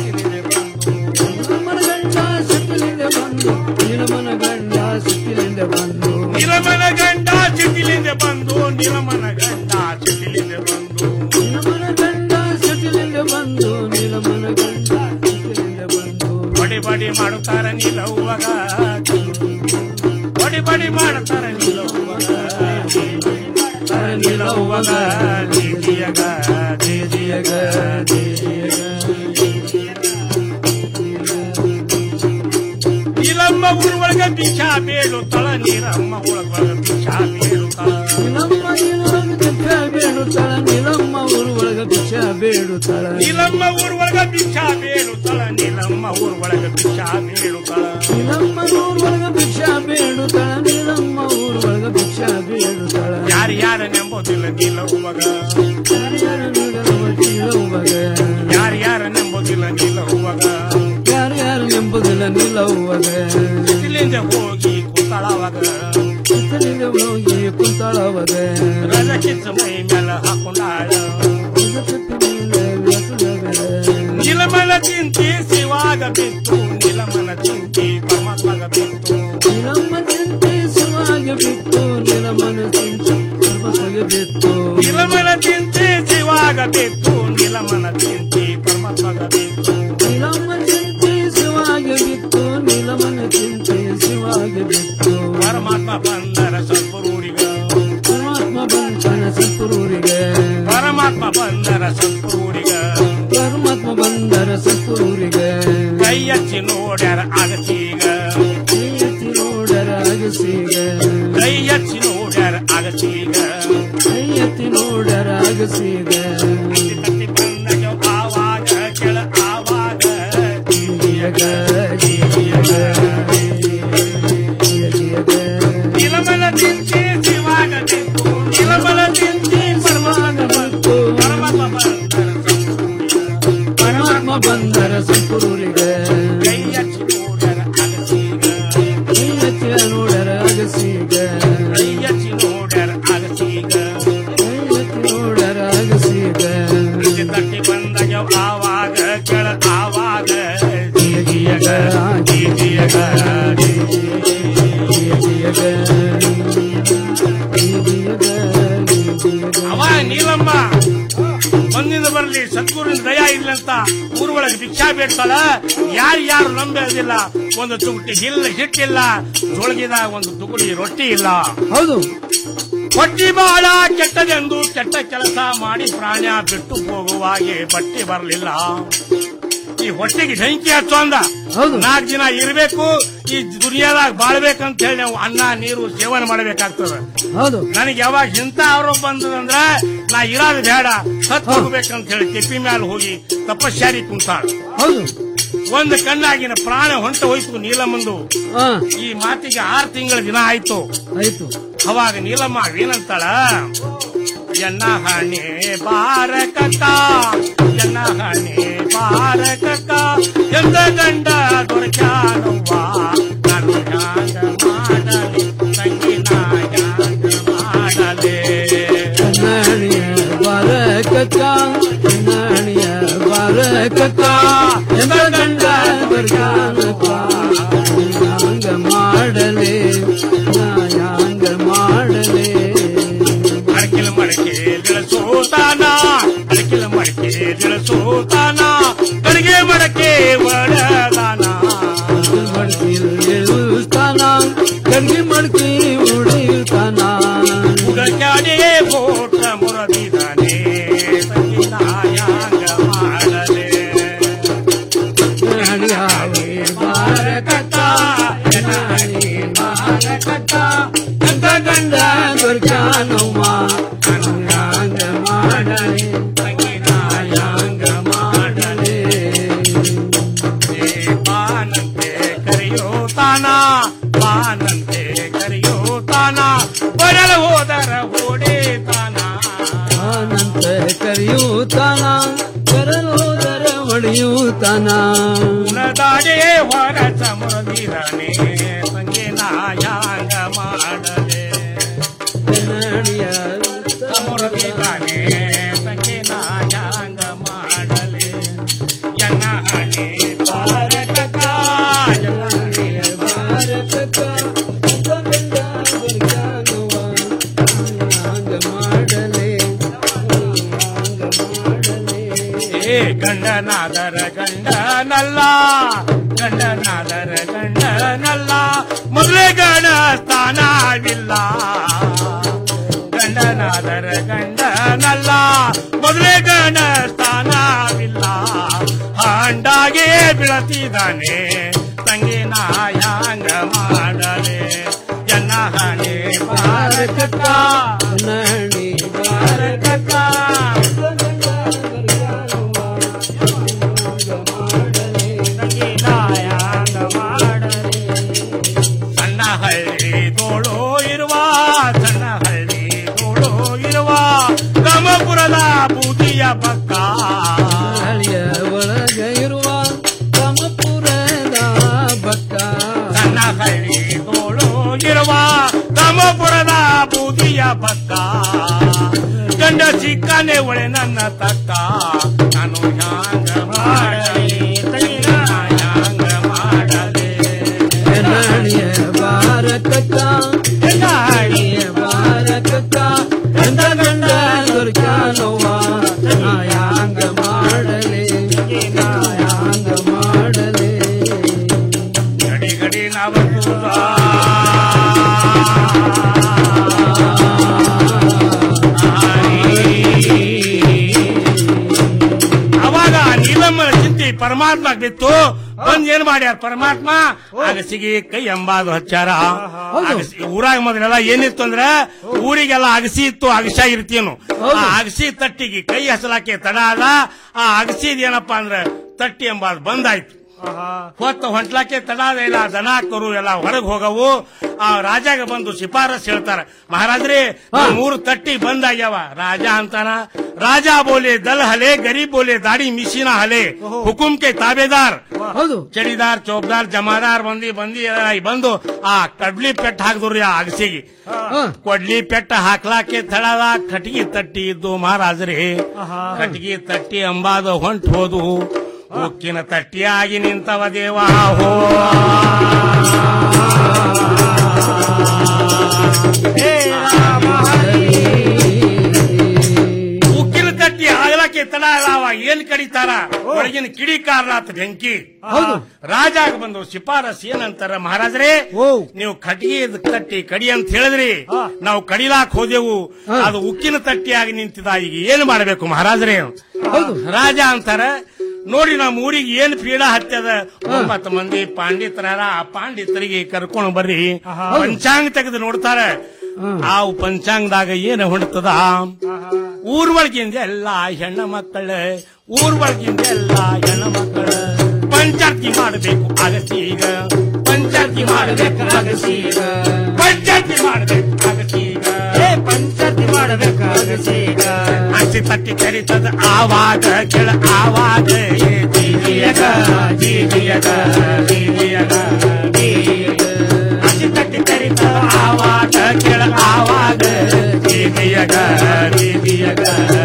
ಸಿಟಿಲಿಂದ ಬಂದು ನಿಲಮನ ಗಂಡ ಸಿಕ್ಕಿಲಿಂದ ಬಂದು ನಿಲಮನ ಗಂಡ ಸಿಟಿಲಿಂದ ಬಂದು ನಿಲಮನ ಗಂಡ ಸಿಟಿಲಿಂದ ಬಂದು ನಿಲಮನ ಗಂಡ ಸಿಕ್ಕಿಲಿಂದ ಬಂದು ನಿಲಮನ ಗಂಡ ಸಿಕ್ಕಿಲಿಂದ ಬಂದು ಬಡಿ ಬಡಿ ಮಾಡುತ್ತಾರ ನಿಲವ್ವಗ ಬಡಿ ಬಡಿ ಮಾಡುತ್ತಾರ ನಿಲವ್ವಗ ನಿಲವ್ವಗ ಜೀಜಿಯಗ ಜೀಜಿಯಗ ನೀಲಮ್ಮ ಊರೊಳಗ ಭಿಕ್ಷಾ ಬೇಡುತ್ತಳ ನೀರಮ್ಮ ಒಳಗೊಳಗ ಭಿಕ್ಷಾ ಬೇಡುತ್ತಳ ನಿಲಮ್ಮ ನಿಲಮ ಭಿಕ್ಷಾ ಬೇಡುತ್ತಾಳ ನಿಲಮ್ಮ ಊರು ಒಳಗ ಭಿಕ್ಷಾ ಬೇಡುತ್ತಾಳ ನೀಲಮ್ಮ ಊರೊಳಗ ಭಿಕ್ಷಾ ಬೇಡುತ್ತಳ ನೀಲಮ್ಮ ಊರೊಳಗ ಭಿಕ್ಷಾ ಬೇಡುತ್ತಳ ನಿಲಮ್ಮ ಊರು ಒಳಗ ಭಿಕ್ಷಾ ಬೇಡುತ್ತಾಳ ನಿಲಮ್ಮ ಊರು ಒಳಗ ಭಿಕ್ಷಾ ಬೇಡುತ್ತಾಳ ಯಾರು ಯಾರ ನೆಂಬೋದಿಲ್ಲ ನೀಲವ್ವಗ ಯಾರು ಯಾರ ನೆಂಬೋದಿಲ್ಲ ನೀಲವ್ವಗ ಯಾರು ಯಾರು ಎಂಬುದಿಲ್ಲ ನಿಲವ್ವಗ ಇಲ್ಲಿಂದ ಹೋಗಿ ಕೂತಾಳವಾಗ ಇತ್ತಲಿಂದ ಹೋಗಿ ಕುಂತಾಳವಗ ರಜ ಕಿಚ್ಚ ಮೈ ಮೇಲೆ ಹಾಕೊಂಡಾಳ ನಿಲಮನ ಚಿಂತಿ ಶಿವಾಗ ಬಿತ್ತು ನಿಲಮನ ಚಿಂತಿ ಪರಮಾತ್ಮಗ ಬಿತ್ತು ನಿಲಮ್ಮ ಚಿಂತೆ ಸುವಾಗ ಬಿತ್ತು ನಿಲಮನ ಚಿಂತೆ ಪರಮಸಗೆ ಬಿತ್ತು ನಿಲಮನ ಚಿಂತಿ ಶಿವಾಗ ಬಿತ್ತು ನಿಲಮನ ಚಿಂತಿ ಪರಮಾತ್ಮಗ ಬಿತ್ತು ನಿಲಮ್ಮ ಚಿಂತೆ ಸುವಾಗ ಬಿತ್ತು ನಿಲಮನ ಚಿಂತೆ ಶಿವಾಗ ಬಿತ್ತು ಪರಮಾತ್ಮ ಬಂದರ ಸದ್ಗುರುಡಿಗ ಪರಮಾತ್ಮ ಬಂತನ ಸತ್ಪುರೂರಿಗೆ ಪರಮಾತ್ಮ ಬಂದರ ಸದ್ಗುರುಡಿಗ ಪರಮಾತ್ಮ ಬಂದರ ಸತ್ಪುರೂರಿಗೆ ಕೈ ಹಚ್ಚಿ ನೋಡ್ಯಾರ ಅಗಸೀಗ ಕೈ ಎತ್ತಿ ನೋಡರ ಅಗಸೀಗ ಕೈ ಹಚ್ಚಿ ನೋಡ್ಯಾರ ಅಗಸೀಗ ಕೈ ಎತ್ತಿ ನೋಡರ ಅಗಸೀಗ ತಟ್ಟಿ ಬಂದಾಗ ಆವಾಗ ಕೆಳ ಆವಾಗ ಜಿಯಗ ಜಿಯಗ ಜಿಯಗ ನಿಲಮನ ಚಿಂತಿ ಶಿವಾಗ ಬಿತ್ತು ನಿಲಮನ ಚಿಂತಿ ಪರಮಾತ್ಮ ಬಂತು ಪರಮಾತ್ಮ ಬಂದರ ಪರಮಾತ್ಮ ಬಂದರ ಸತ್ಪುರೂರಿಗೆ ಕೈ ಹಚ್ಚಿ ನೋಡ್ಯಾರ ಅಗಸೀಗ ಕೈ ಎತ್ತಿ ನೋಡರ ಅಗಸೀಗ ಕೈ ಹಚ್ಚಿ ನೋಡ್ಯಾರ ಅಗಸೀಗ ಕೈ ಎತ್ತಿ ನೋಡರ ಅಗಸೀಗ ತಟ್ಟಿ ಬಂದಾಗ ಆವಾಗ ಕೆಳ ಆವಾಗ ಜಿಯಗ ಜಿಯಗ ಜಿಯಗ ಅವ ನೀಲಮ್ಮ ಒಂದಿಂದ ಬರಲಿ ಸದ್ಗುರುವಿನ ದಯಾ ಇಲ್ಲ ಅಂತ ಊರೊಳಗೆ ಭಿಕ್ಷಾ ಬೇಡ್ತಾಳ ಯಾರು ಯಾರು ನಂಬೋದಿಲ್ಲ ಒಂದು ತುಗುಟಿ ಇಲ್ಲ ಹಿಟ್ಟಿಲ್ಲ ಜೋಳಗಿದಾಗ ಒಂದು ತುಗುಡಿ ರೊಟ್ಟಿ ಇಲ್ಲ ಹೌದು ಹೊಟ್ಟಿ ಬಹಳ ಕೆಟ್ಟದೆಂದು ಕೆಟ್ಟ ಕೆಲಸ ಮಾಡಿ ಪ್ರಾಣ ಬಿಟ್ಟು ಹೋಗುವಾಗೆ ಬಟ್ಟಿ ಬರಲಿಲ್ಲ ಈ ಹೊಟ್ಟೆಗೆ ಬೆಂಕಿ ಹಚ್ಚು ಅಂದ ನಾಲ್ಕು ದಿನ ಇರಬೇಕು ಈ ದುನಿಯಾದಾಗ ಬಾಳ್ಬೇಕಂತ ಹೇಳಿ ನಾವು ಅನ್ನ ನೀರು ಸೇವನೆ ಮಾಡಬೇಕಾಗ್ತದೆ ಹೌದು ನನಗೆ ಯಾವಾಗ ಇಂಥ ಆರೋಪ ಬಂದದಂದ್ರ ನಾ ಇರೋದು ಬೇಡ ಸತ್ ಹೋಗ್ಬೇಕಂತ ಹೇಳಿ ತೆಪ್ಪಿ ಮ್ಯಾಲ ಹೋಗಿ ತಪಸ್ಸಾರಿ ಕುಂತಾಳ ಹೌದು ಒಂದು ಕಣ್ಣಾಗಿನ ಪ್ರಾಣ ಹೊಂಟ ಹೋಯ್ತು ನೀಲಮ್ಮಂದು ಈ ಮಾತಿಗೆ ಆರು ತಿಂಗಳ ದಿನ ಆಯ್ತು ಆಯ್ತು ಅವಾಗ ನೀಲಮ್ಮ ಏನಂತಾಳ ಎನ್ನ ಹಣೆ ಬಾರಕಕ್ಕ ಎನ್ನ ಹಣೆ ಬಾರಕಕ್ಕ ಎಂದ ಗಂಡ ದೊರಕ್ಯಾನವ್ವ ನಾನು ಹ್ಯಾಂಗ ಮಾಡಲಿ ತಂಗಿ ನಾ ಹ್ಯಾಂಗ ಮಾಡಲಿ ನಾಣಿಯ ಬಾರಕಕ್ಕ ನಾಣಿಯ ಬಾರಕಕ್ಕ ಎಂದ ಗಂಡ ಬರ್ಗಾನಪ್ಪ ಹಂಗ ಮಾಡಲೆ ನಾ ಹಂಗ ಮಾಡಲೆ ಅಡಕಿಲ ಮಡಕೆ ದಿಳಸೋತಾನ ಅಡಕಿಲ ಮಡಕೆ ದಿಳಸೋತಾನ ಕಡಿಗೆ ಮಡಕೆ ಒಡದಾನ ಸ್ಥಾನ ಗಡ್ಗೆ ಮಡ್ಕಿ ಉಳಿತಾನ ಉಗಳ್ಕ್ಯಾಡೆ ಫೋಟ ಮುರದಿದಾನೆ ಸಂಗೀತ ಯಾಂಗ ಮಾಡಲೆ ಹೊಡೆಯುತ್ತಾನ ಕರಲೋದರ ಹೊಡೆಯುತ್ತಾನ ಉಳದಾಡೆ ಹೊರ ಸಮುರದಿರನೆ ಸಂಗೀನ ಯಾಂಗ ಮಾಡಲೆ ಸಮುರದಿರನೆ ಸಂಗೀನ ಯಾಂಗ ಮಾಡಲೆ ಎನ್ನ ಹಣೆ ಭಾರತಕ ಭಾರತಕ ಮಾಡಲೆ ಏ ಗಂಡನಾದರ ಗಂಡನಲ್ಲ ಗಂಡನಾದರ ಗಂಡನಲ್ಲ ಮೊದಲೇ ಗಣ ಸ್ಥಾನವಿಲ್ಲ ಗಂಡನಾದರ ಗಂಡನಲ್ಲ ಮೊದಲೇ ಗಣ ಸ್ಥಾನವಿಲ್ಲ ಹಾಂಡಾಗೆ ಬೀಳತಿದ್ದಾನೆ ತಂಗಿನ ಯಾಂಗ ಮಾಡಲೆ ಎನ್ನ ಹಣೆ ಭಾರತಕ್ಕ ನಣಿ ಭಾರತಕ್ಕ ಸಣ್ಣ ಹಳ್ಳಿ ತೋಳು ಇರುವ ಸಣ್ಣ ಹಳ್ಳಿ ತೋಳು ಇರುವ ರಾಮಪುರದ ಬೂದಿಯ ಪಕ್ಕ ಹಳಿಯ ಒಳಗ ಇರುವ ರಾಮಪುರದ ಬಕ್ಕ ಸಣ್ಣ ಹಳ್ಳಿ ತೋಳು ಇರುವ ರಾಮಪುರದ ಬೂದಿಯ ಪಕ್ಕ ಗಂಡ ಸಿಕ್ಕನೆ ಒಳೆ ನನ್ನ ತಕ್ಕ ನಾನು ಹ್ಯಾಂಗ ಮಾಡಲಿ ತೈಲ ಹ್ಯಾಂಗ ಮಾಡಲಿ ನಣಿಯ ಭಾರತಕ್ಕ ನಣಿಯ ಭಾರತಕ್ಕ ಎಂದ ಗಂಡ ದುರ್ಗಾನವ್ವ ಯಾಂಗ ಮಾಡಲೆ ಯಾಂಗ ಮಾಡಲೆ ಗಡಿ ಗಡಿ ನವ ಅವಾಗ ನೀಲಮ್ಮ ಚಿಂತಿ ಪರಮಾತ್ಮ ಬಿತ್ತು ಬಂದ್ ಏನ್ ಮಾಡ್ಯಾರ ಪರಮಾತ್ಮ ಅಗಸಿಗೆ ಕೈ ಎಂಬಾದು ಹಚ್ಚಾರ ಅಗಸಿ- ಊರಾಗ ಮೊದಲೆಲ್ಲ ಏನಿತ್ತು ಅಂದ್ರ ಊರಿಗೆಲ್ಲ ಅಗಸಿ ಇತ್ತು ಅಗಸ ಇರ್ತೀನು ಆ ಅಗಸಿ ತಟ್ಟಿಗೆ ಕೈ ಹಸಲಾಕೆ ತಡ ಆದ ಆ ಅಗಸಿದ ಏನಪ್ಪಾ ಅಂದ್ರ ತಟ್ಟಿ ಎಂಬಾದು ಬಂದಾಯ್ತು ಹೊತ್ತ ಹೊಂಟ್ಲಾಕೆ ತಡಾದ ಇಲ್ಲ ದನ ಕರು ಎಲ್ಲ ಹೊರಗೆ ಹೋಗವು ಆ ರಾಜಾಗ ಬಂದು ಶಿಫಾರಸ್ ಹೇಳ್ತಾರ ಮಹಾರಾಜ್ರಿ ನಮ್ ಮೂರು ತಟ್ಟಿ ಬಂದಾಗ್ಯಾವ ರಾಜ ಅಂತಾನ ರಾಜ ಬೋಲೆ ದಲ್ ಹಲೆ ಗರೀಬ್ ಬೋಲೆ ದಾಡಿ ಮಿಶಿನ ಹಲೆ ಹುಕುಂ ಕೆ ತಾಬೇದಾರ್ ಹೌದು ಚಡಿದಾರ್ ಚೌಬ್ದಾರ್ ಜಮಾದಾರ್ ಬಂದಿ ಬಂದಿ ಎಲ್ಲ ಈ ಬಂದು ಆ ಕಡ್ಲಿ ಪೆಟ್ಟ ಹಾಕಿದ್ರಿ ಆ ಅಗಸಿಗೆ ಕೊಡ್ಲಿ ಪೆಟ್ಟ ಹಾಕ್ಲಾಕೆ ತಡದ ಕಟ್ಗಿ ತಟ್ಟಿ ಇದ್ದು ಮಹಾರಾಜ್ರಿ ಕಟ್ಗಿ ತಟ್ಟಿ ಅಂಬಾದ ಹೊಂಟ್ ಹೋದು ಉಕ್ಕಿನ ತಟ್ಟಿಯಾಗಿ ನಿಂತವ ದೇವಾ ಹೋ ಹೇ ರಾಮ ಹರಿ. ಉಕ್ಕಿನ ತಟ್ಟಿ ಆಗ್ಲಾಕೆ ತಡ ಅವ ಏನ್ ಕಡಿತಾರ ಒಳಗಿನ ಕಿಡಿ ಕಾರಣಾತ್ ಬೆಂಕಿ ರಾಜಾಗ ಬಂದು ಶಿಫಾರಸ್ ಏನಂತಾರ ಮಹಾರಾಜರೇ ನೀವು ಕಟ್ಟಿಗೆ ತಟ್ಟಿ ಕಡಿ ಅಂತ ಹೇಳಿದ್ರಿ ನಾವು ಕಡಿಲಾಕ್ ಹೋದೆವು ಅದು ಉಕ್ಕಿನ ತಟ್ಟಿಯಾಗಿ ನಿಂತಿದ ಈಗ ಏನ್ ಮಾಡಬೇಕು ಮಹಾರಾಜರೇ ರಾಜ ಅಂತಾರ ನೋಡಿ ನಮ್ಮ ಊರಿಗೆ ಏನ್ ಪೀಡ ಹತ್ಯದ ಒಂಬತ್ತು ಮಂದಿ ಪಾಂಡಿತರಾರ ಆ ಪಾಂಡಿತರಿಗೆ ಕರ್ಕೊಂಡು ಬರ್ರಿ ಪಂಚಾಂಗ ತೆಗೆದು ನೋಡ್ತಾರ ಆ ಪಂಚಾಂಗದಾಗ ಏನ್ ಹೊಂಡ್ತದ ಊರ್ ಒಳಗಿಂದ ಎಲ್ಲ ಹೆಣ್ಣ ಮಕ್ಕಳ ಊರ್ ಒಳಗಿಂದ ಎಲ್ಲ ಹೆಣ್ಣ ಮಕ್ಕಳ ಪಂಚಾಯತಿ ಮಾಡಬೇಕು ಅಗಸೀಗ ಪಂಚಾಯತಿ ಮಾಡಬೇಕು ಅಗಸೀಗ ಪಂಚಾಯತಿ ಮಾಡಬೇಕು ಅಗಸೀಗ ಪಂಚಾಯತಿ ಮಾಡಬೇಕು ಅಗಸೀಗ ಹಸಿ ತಟ್ಟಿ ಕರಿತದ ಆವಾಗ ಕೆಳ ಆವಾಗ ಏ ಜೀವಿಯಗ ಜೀವಿಯಗ ಜೀವಿಯಗ ಹಸಿ ತಟ್ಟಿ ಕರಿತದ ಆವಾಗ ಕೆಳ ಆವಾಗ ಜೀವಿಯಗ ಜೀವಿಯಗ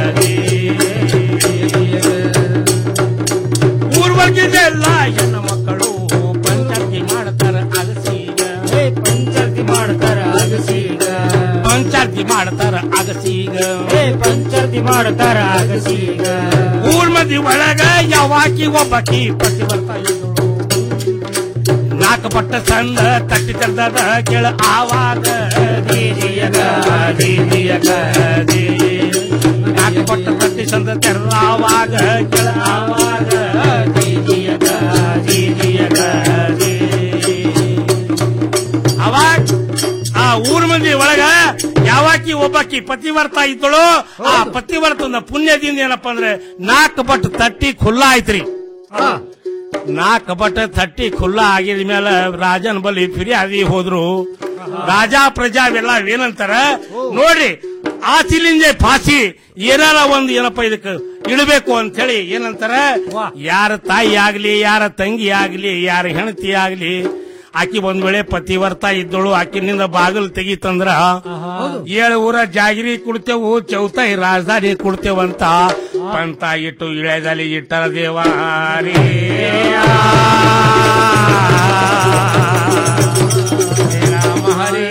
ಊರ್ವರ್ಗಿದೆಲ್ಲ ಹೆಣ್ಣು ಮಕ್ಕಳು ಪಂಚಾಯತಿ ಮಾಡ್ತಾರ ಅಗಸೀಗ ಪಂಚಾಯತಿ ಮಾಡ್ತಾರ ಅಗಸೀಗ ಪಂಚಾಯತಿ ಮಾಡ್ತಾರ ಅಗಸೀಗ ಪಂಚಾಯತಿ ಮಾಡ್ತಾರ ಅಗಸೀಗ ಊರ್ ಮಂದಿ ಒಳಗ ಯಾವಾಕಿ ಒಬ್ಬಕಿ ಪಟ್ಟಿ ಬರ್ತಾ ಇದ್ದಳು ನಾಲ್ಕು ಪಟ್ಟ ಸಣ್ಣ ತಟ್ಟಿ ತೆರೆದ ಕೇಳ ಆವಾಗ ದೀದಿಯಗ ದೀದಿಯಗ ದೀ ನಾಲ್ಕು ಪಟ್ಟ ತಟ್ಟಿ ಸಂದ ತೆರೆದಾವಾಗ ಕೇಳ ಆವಾಗ ದೀದಿಯಗ ದೀದಿಯಗ ದೀ ಅವಾಗ ಆ ಊರ್ ಮಂದಿ ಒಳಗ ಯಾವಾಕಿ ಒಬ್ಬಾಕಿ ಪತಿವರ್ತ ಇದ್ದಳು ಆ ಪತಿವರ್ತನ ಪುಣ್ಯದಿಂದ ಏನಪ್ಪಾ ಅಂದ್ರೆ ನಾಲ್ಕು ಪಟ್ಟು ತಟ್ಟಿ ಖುಲ್ಲಾ ಆಯ್ತ್ರಿ ನಾಲ್ಕು ಪಟ್ಟ ತಟ್ಟಿ ಖುಲ್ಲಾ ಆಗಿದ ಮೇಲೆ ರಾಜನ ಬಲಿ ಫಿರ್ಯಾದಿ ಹೋದ್ರು ರಾಜಾ ಪ್ರಜಾ ಇವೆಲ್ಲ ಏನಂತಾರ ನೋಡ್ರಿ ಆಸಿಲಿಂದೆ ಫಾಸಿ ಏನಾರ ಒಂದು ಏನಪ್ಪ ಇದಕ್ಕೆ ಇಡಬೇಕು ಅಂತ ಹೇಳಿ ಏನಂತಾರ ಯಾರ ತಾಯಿ ಆಗ್ಲಿ ಯಾರ ತಂಗಿ ಆಗ್ಲಿ ಯಾರ ಹೆಂಡತಿ ಆಗ್ಲಿ ಆಕಿ ಒಂದ್ ವೇಳೆ ಪತಿವರ್ತ ಇದ್ದಳು ಆಕಿನಿಂದ ಬಾಗಿಲು ತೆಗಿತಂದ್ರ ಏಳು ಊರ ಜಾಗಿರಿ ಕೊಡ್ತೇವು ಚೌತಾಯಿ ರಾಜಧಾನಿ ಕೊಡ್ತೇವಂತ ಪಂತ ಇಟ್ಟು ಇಳೆದಲ್ಲಿ ಇಟ್ಟರ ದೇವಾರಿ ರಾಮ ಹರಿ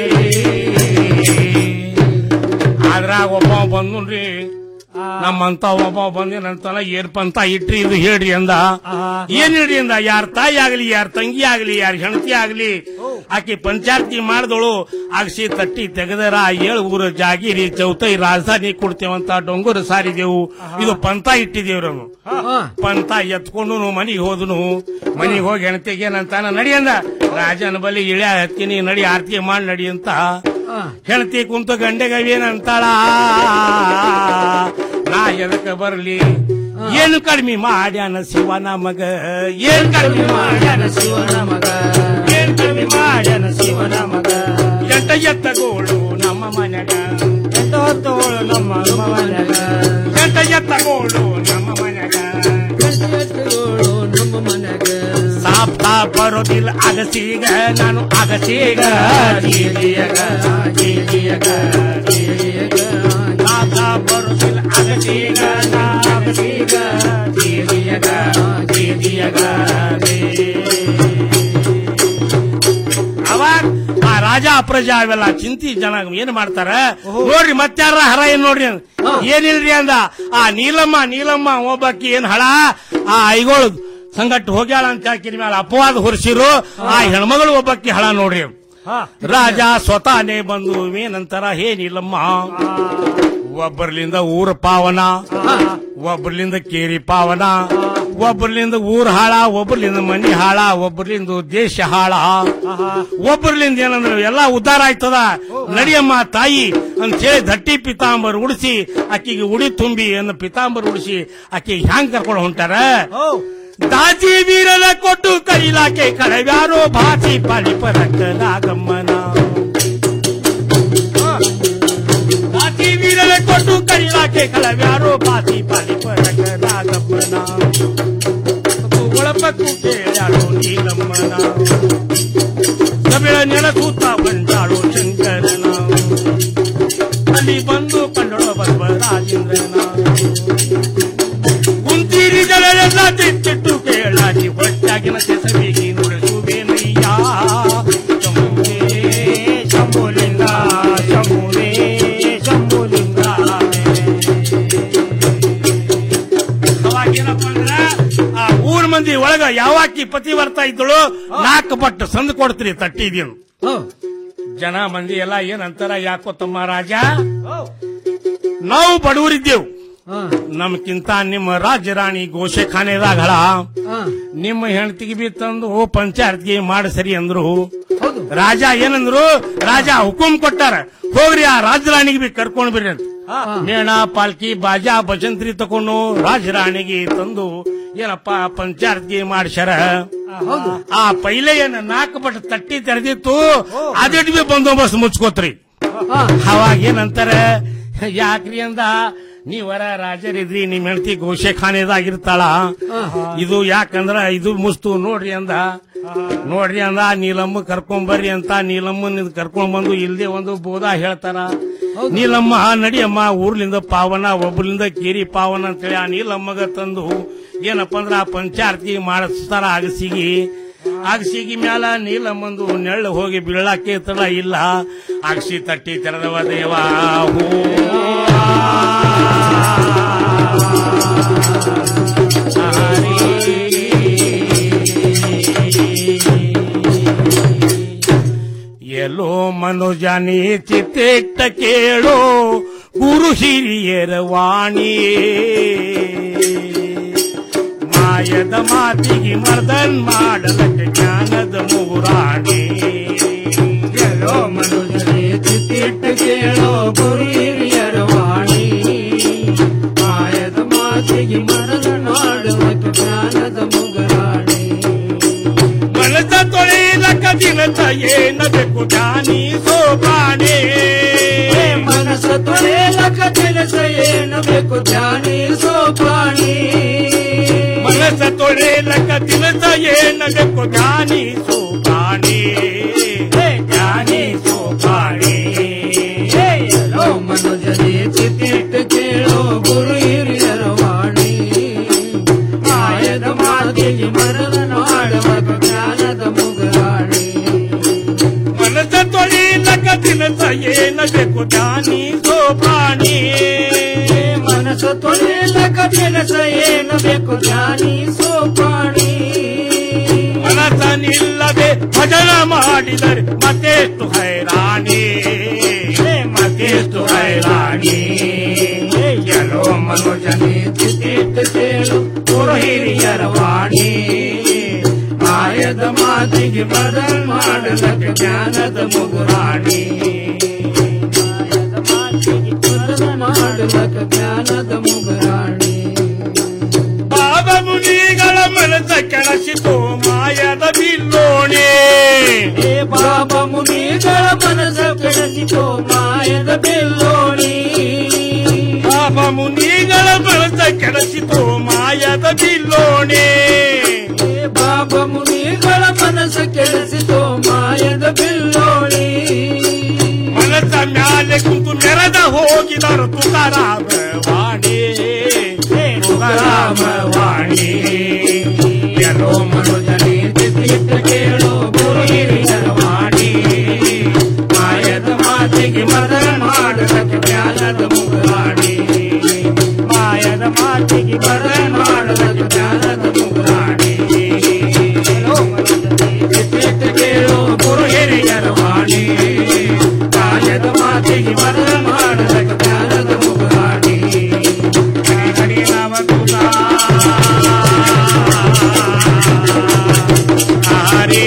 ಅದ್ರಾಗ ಒಬ್ಬ ಬಂದ್ರಿ ನಮ್ಮಂತ ಒಬ್ಬ ಬಂದಿನಂತಲ್ಲ ಏನ್ ಪಂತ ಇಟ್ರಿ ಇದು ಹೇಳ್ರಿ ಅಂದ ಏನ್ ಹೇಳ್ರಿ ಅಂದ ಯಾರ ತಾಯಿ ಆಗ್ಲಿ ಯಾರ ತಂಗಿ ಆಗ್ಲಿ ಯಾರ ಹೆಂಡತಿ ಆಗ್ಲಿ ಆಕಿ ಪಂಚಾಯತಿ ಮಾಡಿದಳು ಅಗಸಿ ತಟ್ಟಿ ತೆಗೆದರ ಏಳು ಊರು ಜಾಗಿರಿ ಚೌತೈ ರಾಜಧಾನಿ ಕೊಡ್ತೇವಂತ ಡೊಂಗೂರು ಸಾರಿದೆವು ಇದು ಪಂತ ಇಟ್ಟಿದೇವ್ರು ಪಂತ ಎತ್ಕೊಂಡು ಮನಿಗೆ ಹೋದನು ಮನಿಗೆ ಹೋಗಿ ಹೆಣ್ತಿಗೆ ಏನಂತಾನ ನಡಿ ಅಂದ ರಾಜನ ಬಲಿ ಇಳ್ಯ ಹತ್ತೀನಿ ನಡಿ ಆರತಿ ಮಾಡಿ ನಡಿ ಅಂತ ಹೆಣ್ತಿ ಕುಂತು ಗಂಡೆಗವೇನಂತಾಳ ನಾ ಎದಕ ಬರ್ಲಿ ಏನು ಕಡಿಮೆ ಮಾಡ್ಯಾನ ಶಿವನ ಮಗ ಏನ್ ಕಡಿಮೆ ಮಾಡ್ಯಾನ ಶಿವನ ಮಗ ಏನ್ ಕಡಿಮೆ ಮಾಡ್ಯಾನ ಶಿವನ ಮಗ ಎಂಟ ಎತ್ತಗೋಳು ನಮ್ಮ ಮನೆಗ ಎಂಟ ಹೊತ್ತಗೋಳು ನಮ್ಮ ಮನೆಗ ಎಂಟ ಎತ್ತಗೋಳು ನಮ್ಮ ಮನೆಗ ನಮ್ಮ ಮನೆಗ ಸಾಪ್ ಸಾಪ್ ಬರೋದಿಲ್ಲ ಅಗಸೀಗ ನಾನು ಅಗಸೀಗ ಜೀಲಿಯಗ ಜೀಲಿಯಗ ಜೀಲಿಯಗ ಸಾಪ್ ಸಾಪ್ ಬರೋದಿಲ್ಲ ಅಗಸೀಗ ನಾ ಅಗಸೀಗ ಜೀಲಿಯಗ ಜೀಲಿಯಗ ಅವಾಗ ಆ ರಾಜ ಅಪ್ರಜಾ ಅವೆಲ್ಲ ಚಿಂತಿ ಜನ ಏನ್ ಮಾಡ್ತಾರ ನೋಡ್ರಿ ಮತ್ತಾರ ಹರ ಏನ್ ನೋಡ್ರಿ ಅಂದ್. ಏನಿಲ್ರಿ ಅಂದ ಆ ನೀಲಮ್ಮ ನೀಲಮ್ಮ ಒಬ್ಬಾಕಿ ಏನ್ ಹಳ ಆ ಐಗೋಳು ಸಂಗಟ್ಟು ಹೋಗ್ಯಾಳ ಅಂತ ಹಾಕಿದ ಮೇಲೆ ಅಪವಾದ ಹೊರಿಸಿರು ಆ ಹೆಣ್ಮಗಳು ಒಬ್ಬಾಕಿ ಹಳ ನೋಡ್ರಿ ರಾಜ ಸ್ವತಃನೇ ಬಂದು ಏನಂತಾರ ಹೇ ನೀಲಮ್ಮ ಒಬ್ಬರ್ಲಿಂದ ಊರ ಪಾವನ ಒಬ್ಬರ್ಲಿಂದ ಕೇರಿ ಪಾವನ ಒಬ್ಬರ್ಲಿಂದ ಊರ್ ಹಾಳ ಒಬ್ಬರ್ಲಿಂದ ಮನಿ ಹಾಳ ಒಬ್ಬರ್ಲಿಂದ ದೇಶ ಹಾಳ ಒಬ್ಬರ್ಲಿಂದ ಏನಂದ್ರೆ ಎಲ್ಲಾ ಉದ್ಧಾರ ಆಯ್ತದ ನಡಿಯಮ್ಮ ತಾಯಿ ಅಂತ ಹೇಳಿ ದಟ್ಟಿ ಪಿತಾಂಬರ್ ಉಡಿಸಿ ಆಕಿಗೆ ಉಡಿ ತುಂಬಿ ಅನ್ನ ಪಿತಾಂಬರ್ ಉಡಿಸಿ ಆಕಿಗೆ ಹ್ಯಾಂಗ್ ಕರ್ಕೊಂಡು ಹೊಂಟಾರ ದಾಜಿ ವೀರನ ಕೊಟ್ಟು ಕೈಲಾಕೆ ಕಳವ್ಯಾರೋ ಭಾಸಿ ಪಾಲಿ ಪರಕ್ಕಲಾಗಮ್ಮನ ದಾಜಿ ವೀರನ ಕೊಟ್ಟು ಕೈಲಾಕೆ ಕಳವ್ಯಾರೋ ಭಾಸಿ ಪಾಲಿ ಪರಕ್ಕಲಾಗಮ್ಮನ ಒಳಪಕ್ಕು ಕೇಳಾಳು ನೀಲಮ್ಮನ ಕಬಿಳ ನೆಲಸೂತ ಬಂದಾಳು ಶಂಕರನ ಅಲ್ಲಿ ಬಂದು ಕಂಡಳು ಬಸವರಾಜೇಂದ್ರನ ಕುಂತೀರಿ ಜನರೆಲ್ಲ ತಿಟ್ಟಿಟ್ಟು ಕೇಳಾಗಿ ಹೊಟ್ಟಾಗಿನ ಸೆಸವಿಗೆ ನುಡಿಸುವೇನಯ್ಯ ಶಂಭುವೇ ಶಂಭುಲಿಂಗ ಶಂಭುವೇ ಶಂಭುಲಿಂಗ ಅವಾಗೇನಪ್ಪ ಅಂದ್ರ ಆ ಊರ್ ಮಂದಿ ಒಳಗ ಯಾವಾಕಿ ಪತಿ ಬರ್ತಾ ಇದ್ದಳು ನಾಲ್ಕು ಪಟ್ಟು ಸಂದ್ ಕೊಡ್ತೀರಿ ತಟ್ಟಿದೀನು ಜನ ಮಂದಿ ಎಲ್ಲ ಏನಂತಾರ ಯಾಕೋ ತಮ್ಮ ರಾಜ ನಾವು ಬಡವರಿದ್ದೆವು ನಮ್ಕಿಂತ ನಿಮ್ಮ ರಾಜರಾಣಿ ಗೋಶೆಖಾನೆದಾಗ ಹಳ ನಿಮ್ಮ ಹೆಂಡತಿಗೆ ಬಿ ತಂದು ಪಂಚಾಯತ್ಗೆ ಮಾಡಿ ಸರಿ ಅಂದ್ರು ರಾಜ ಏನಂದ್ರು ರಾಜ ಹುಕುಂ ಕೊಟ್ಟಾರ ಹೋಗ್ರಿ ಆ ರಾಜರಾಣಿಗೆ ಬಿ ಕರ್ಕೊಂಡ್ ಬಿಡ್ರಿ ಅಂತ ಮೇಣ ಪಾಲ್ಕಿ ಬಾಜಾ ಭಜಂತ್ರಿ ತಕೊಂಡು ರಾಜರಾಣಿಗೆ ತಂದು ಏನಪ್ಪ ಪಂಚಾಯತ್ಗೆ ಮಾಡ್ಸ್ಯಾರ ಆ ಪೈಲೆ ಏನ ನಾಲ್ಕು ಬಟ್ ತಟ್ಟಿ ತೆರೆದಿತ್ತು ಅದಿಟ್ ಬಿ ಬಂದೋಬಸ್ತ್ ಮುಚ್ಕೋತ್ರಿ ಅವಾಗ ಏನಂತಾರ ಯಾಕ್ರಿ ಅಂದ ನೀವರ ರಾಜರಿದ್ರಿ ನಿಮ್ ಹೆಂಡತಿ ಗೋಶೆಖಾನೆದಾಗಿರ್ತಾಳ ಇದು ಯಾಕಂದ್ರ ಇದು ಮುಸ್ತು ನೋಡ್ರಿ ಅಂದ ನೋಡ್ರಿ ಅಂದ ನೀಲಮ್ಮ ಕರ್ಕೊಂಡ್ ಬರ್ರಿ ಅಂತ ನೀಲಮ್ಮನ ಕರ್ಕೊಂಡ್ ಬಂದು ಇಲ್ದೆ ಒಂದು ಬೋಧ ಹೇಳ್ತಾರ ನೀಲಮ್ಮ ನಡಿಯಮ್ಮ ಊರ್ಲಿಂದ ಪಾವನ ಒಬ್ಬರಿಂದ ಕೇರಿ ಪಾವನ ಅಂತೇಳಿ ಆ ನೀಲಮ್ಮಗ ತಂದು ಏನಪ್ಪ ಅಂದ್ರ ಆ ಪಂಚಾಯತಿ ಮಾಡಿಸ್ತಾರ ಅಗಸಿಗಿ ಅಗಸಿಗಿ ಮ್ಯಾಲ ನೀಲಮ್ಮಂದು ನೆಳ್ಳು ಹೋಗಿ ಬೀಳಾಕೆ ತಡ ಇಲ್ಲ ಅಗಸಿ ತಟ್ಟಿ ತೆರೆದವ ದೇವಾ ಹೋ ಎಲ್ಲೋ ಮನುಜನಿ ಚಿತ್ತಿಟ್ಟ ಕೇಳೋ ಗುರು ಹಿರಿಯರ ವಾಣಿಯೇ ಮಾಯದ ಮಾತಿಗೆ ಮರ್ದನ್ ಮಾಡಲಕ್ಕೆ ಜ್ಞಾನದ ಮೂರಾಣಿ ಎಲ್ಲೋ ಮನುಜನಿ ಚಿತ್ತಿಟ್ಟ ಕೇಳೋ ಗುರು ಹಿರಿಯರ ವಾಣಿ ಮಾಯದ ಮಾತಿಗೆ ಮರದನ್ ಮಾಡಲಕ್ಕೆ ಜ್ಞಾನದ ಮುಗರಾಣಿ ಮನಸ ತೊಳೆಯಲಕ್ಕ ದಿನದ ಏನಬೇಕು ಜಾನಿ ಸೋಪಾನೆ ಮನಸ ತೊಳೆಯಲಕ್ಕ ಬೇಕು ಧ್ಯಾನಿಸೋ ಪ್ರಾಣಿ ಮನಸ್ಸ ತೊಳೆಲಕ ತಿನಸ ಏನಬೇಕು ಜ್ಞಾನಿಸು ಪ್ರಾಣಿ ಹೇ ಜ್ಞಾನಿಸು ಪ್ರಾಣಿ ಹೇ ಎಲ್ಲೋ ಮನುಜನೇ ಚಿತ್ತಿಟ್ಟು ಕೇಳೋ ಗುರು ಹಿರಿಯರ ವಾಣಿ ಮಾಯದ ಮಾತಿಗೆ ಮರದ ನಾಡಬೇಕು ಜ್ಞಾನದ ಮುಗರಾಣಿ ಮನಸ್ಸ ತೊಳೆಲಕ ತಿನಸ ಏನಬೇಕು ಜ್ಞಾನಿಸು ಪ್ರಾಣಿ ಮನಸ್ಸು ತೊಳೆಯಲಕ ಕೆಲಸ ಏನು ಬೇಕು ಧ್ಯಾನಿಸೋ ಪ್ರಾಣಿ ಮನಸ್ಸ ನಿಲ್ಲದೆ ಭಜನ ಮಾಡಿದರೆ ಮತ್ತೆಷ್ಟು ಹೈರಾಣಿ ಹೇ ಮತ್ತೆಷ್ಟು ಹೈರಾಣಿ ಎಲ್ಲೋ ಮನುಜನೇ ಚಿತ್ತಿಟ್ಟು ಕೇಳು ಗುರು ಹಿರಿಯರ ವಾಣಿ ಮಾಯದ ಮಾತಿಗೆ ಬದಲ್ ಮಾಡಲಕ್ಕೆ ಜ್ಞಾನದ ಮುಗುರಾಣಿ ಮಾಯದ ಮಾತಿಗೆ ಬದಲ್ ಮಾಡಲಕ್ಕೆ ಜ್ಞಾನದ ಮುಗುರಾಣಿ ಬಾಬ ಮುನಿಗಳ ಮನಸ್ಸ ಕೆಳಸಿತು ಮಾಯದ ಬಿಲ್ಲೋಣಿ ಹೇ ಬಾಬಾ ಮುನಿಗಳ ಮನಸ್ಸ ಕೆಡಿಸಿತು ಮಾಯದ ಬೆಲ್ಲೋಣಿ ಬಾಬ ಮುನಿಗಳ ಮನಸ್ಸ ಕೆಳಸಿತು ಮಾಯದ ಬಿಲ್ಲೋಣಿ ಹೇ ಬಾಬಾ ಮುನಿಗಳ ಮನಸ್ಸ ಕೆಡಿಸಿತು ಮಾಯದ ಬೆಲ್ಲೋಣಿ ಮನಸ್ಸ ಮ್ಯಾಲೆ ಕುಂತು ಮೆರೆದ ಹೋಗಿದರು ತುಕಾರಾಮ ವಾಣಿ ಹೇ ತುಕಾರಾಮ ವಾಣಿ ಎಲ್ಲೋ ಮನುಜನೇ ಚಿತ್ತಿಟ್ಟು ಕೇಳು ಗುರು ಹಿರಿಯರ ವಾಣಿ ಮಾಯದ ಮಾತಿಗೆ ಮದನ ಮಾಡಲಕ್ಕೆ ಜ್ಞಾನದ ಮುಗುರಾಣಿ ಮಾಯದ ಮಾತಿಗೆ ಮದನ ಮಾಡಲಕ್ಕೆ ಜ್ಞಾನದ ಮುಗುರಾಣಿ ಎಲ್ಲೋ ಮನುಜನೇ ಚಿತ್ತಿಟ್ಟು ಕೇಳು ಗುರು ಹಿರಿಯರ ವಾಣಿ ಮಾಯದ ಮಾತಿಗೆ ಮದನ ಮಾಡಲಕ್ಕೆ ಜ್ಞಾನದ ಮುಗುರಾಣಿ ಹರಿ ಹರಿ ನಾಮ ಹರಿ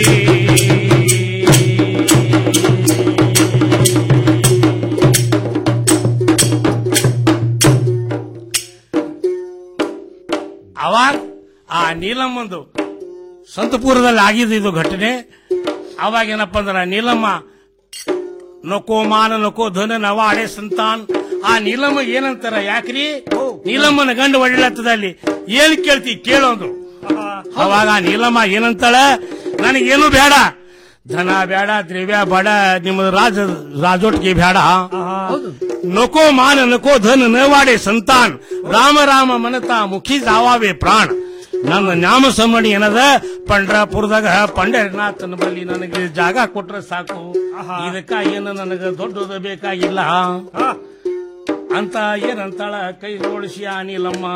ಅವಾಗ ಆ ನೀಲಮ್ಮಂದು ಸಂತಪುರದಲ್ಲಿ ಆಗಿದ್ದು ಇದು ಘಟನೆ ಅವಾಗ ಏನಪ್ಪ ಅಂದ್ರ ನೀಲಮ್ಮ ನಕೋ ಮಾನ ನಕೋ ಧನ ನವ ಅಡೆ ಸಂತಾನ್ ಆ ನೀಲಮ್ಮ ಏನಂತಾರ ಯಾಕ್ರಿ ನೀಲಮ್ಮನ ಗಂಡು ಒಳ್ಳೆತ್ತದ ಅಲ್ಲಿ ಏನ್ ಕೇಳ್ತಿ ಕೇಳೋದು ಅವಾಗ ಆ ನೀಲಮ್ಮ ಏನಂತಾಳ ನನಗೇನು ಬೇಡ ಧನ ಬೇಡ ದ್ರವ್ಯ ಬೇಡ ನಿಮ್ಮದು ರಾಜ ರಾಜೋಟ್ಗೆ ಬೇಡ नको मान नको धन न वाडे ಸಂತಾನ್ ರಾಮ ರಾಮ ಮನತ ಮುಖಿ ಜಾವಾವೆ ಪ್ರಾಣ ನನ್ನ ನ್ಯಾಮ ಸಂಬಂಧಿ ಏನದ ಪಂಡ್ರಾಪುರದಾಗ ಪಂಡರಿನಾಥನ ಬಳಿ ನನಗೆ ಜಾಗ ಕೊಟ್ರೆ ಸಾಕು ಇದಕ್ಕ ಏನು ನನಗ ದೊಡ್ಡದು ಬೇಕಾಗಿಲ್ಲ ಅಂತ ಏನಂತಾಳ ಕೈ ಜೋಡಿಸಿ ಆ ನೀಲಮ್ಮ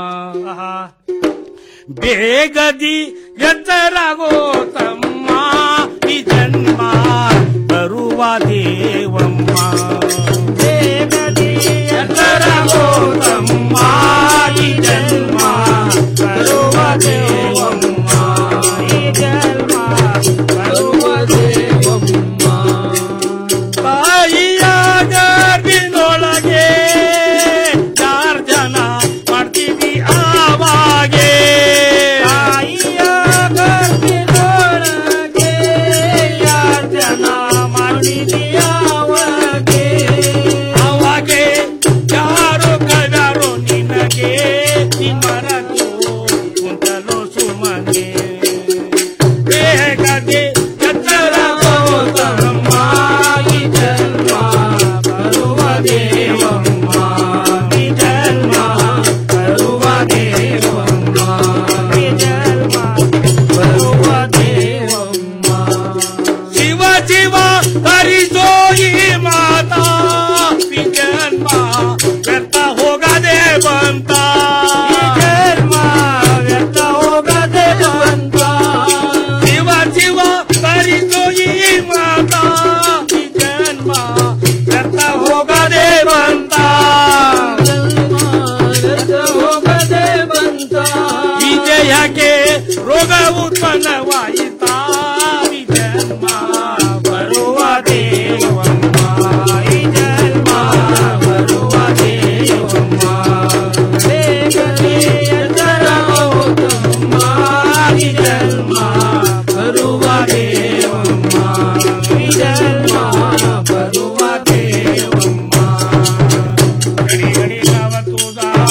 ಬೇಗದಿ ಎತ್ತರಾಗೋ ತಮ್ಮ ಈ ಜನ್ಮ ಬರುವ ದೇವಮ್ಮ ಬೇಗದಿ ಎತ್ತರಾಗೋ ತಮ್ಮ ಈ ಜನ್ಮ ಬರುವ ದೇವಮ್ಮ ಈ ಜನ್ಮ ಬರುವ ದೇವಮ್ಮ ತಾಯಿಯ ಗರ್ಭಿನೊಳಗೆ ಚಾರ್ ಜನ ಮಾಡ್ತೀವಿ ಆವಾಗೆ ತಾಯಿಯ ಗರ್ಭಿನೊಳಗೆ ಯಾರ್ ಜನ ಮಾಡ್ತೀವಿ ಆವಾಗೆ ಅವಾಗೆ ಯಾರು ಕಡರು ನಿನಗೆ ನಿಮ್ಮರದು ಕುಂತಲು ಸುಮನೆ ಬೇಗದೆ ಎತ್ತರ ಗೌತಮ ಈ ಜನ್ಮ ಬರುವ ದೇವಮ್ಮ ಈ ಜನ್ಮ ಬರುವ ದೇವಮ್ಮ ಈ ಜನ್ಮ ಬರುವ ದೇವಮ್ಮ ಶಿವ ಶಿವ ಹರಿಸೋ ಈ ಮಾತಾ ಈ ಜನ್ಮ ವ್ಯರ್ಥ ಹೋಗದೆ ಬಂತ ಈ ಜನ್ಮ ವ್ಯರ್ಥ ಹೋಗದೆ ಬಂತ ಶಿವ ಶಿವ ಹರಿಸೋ ಈ ಮಾತಾ ಈ ಜನ್ಮ ವ್ಯರ್ಥ ಹೋಗದೆ ಬಂತ ಹೋಗದೆ ಬಂತ ವಿಜಯಕ್ಕೆ ರೋಗ ಉತ್ಪನ್ನವಾಯಿತಾ ಈ ಜನ್ಮ ಬರುವ ದೇವಮ್ಮ ಈ ಜನ್ಮ ಬರುವ ದೇವಮ್ಮ ಬೇಗನೆ ಎತ್ತರ ಹೋಗಮ್ಮ ಈ ಜನ್ಮ ಬರುವ ದೇವಮ್ಮ ಈ ಜನ್ಮ ಬರುವ ದೇವಮ್ಮ ಗಡಿ ಗಡಿ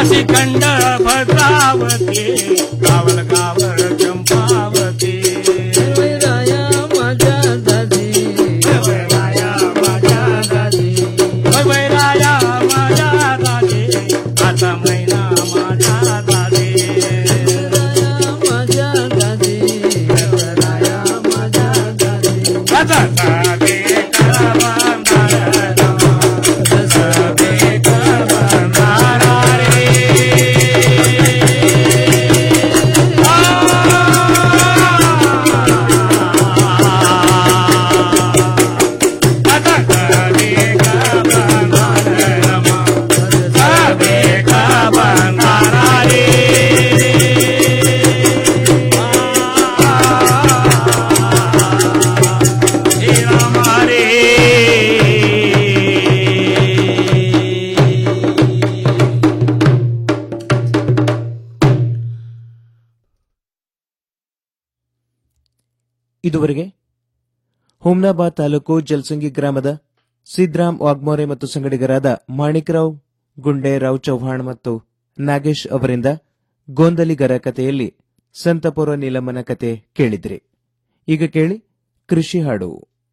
अशी खंड भद्रावती गावल गावल चंपावती वैराया माझ्या दादी वैराया माझ्या दादी वैराया माझ्या दादी आता मैना माझ्या दादी माझ्या दादी वैराया माझ्या दादी आता दादी ಇದುವರೆಗೆ ಹುಮ್ನಾಬಾದ್ ತಾಲೂಕು ಜಲಸಂಗಿ ಗ್ರಾಮದ ಸಿದ್ರಾಮ್ ವಾಗ್ಮೋರೆ ಮತ್ತು ಸಂಗಡಿಗರಾದ ಮಾಣಿಕರಾವ್ ಗುಂಡೇರಾವ್ ಚೌಹಾಣ್ ಮತ್ತು ನಾಗೇಶ್ ಅವರಿಂದ ಗೋಂದಲಿಗರ ಕಥೆಯಲ್ಲಿ ಸಂತಪುರ ನೀಲಮ್ಮನ ಕತೆ ಕೇಳಿದ್ರಿ ಈಗ ಕೇಳಿ ಕೃಷಿ ಹಾಡು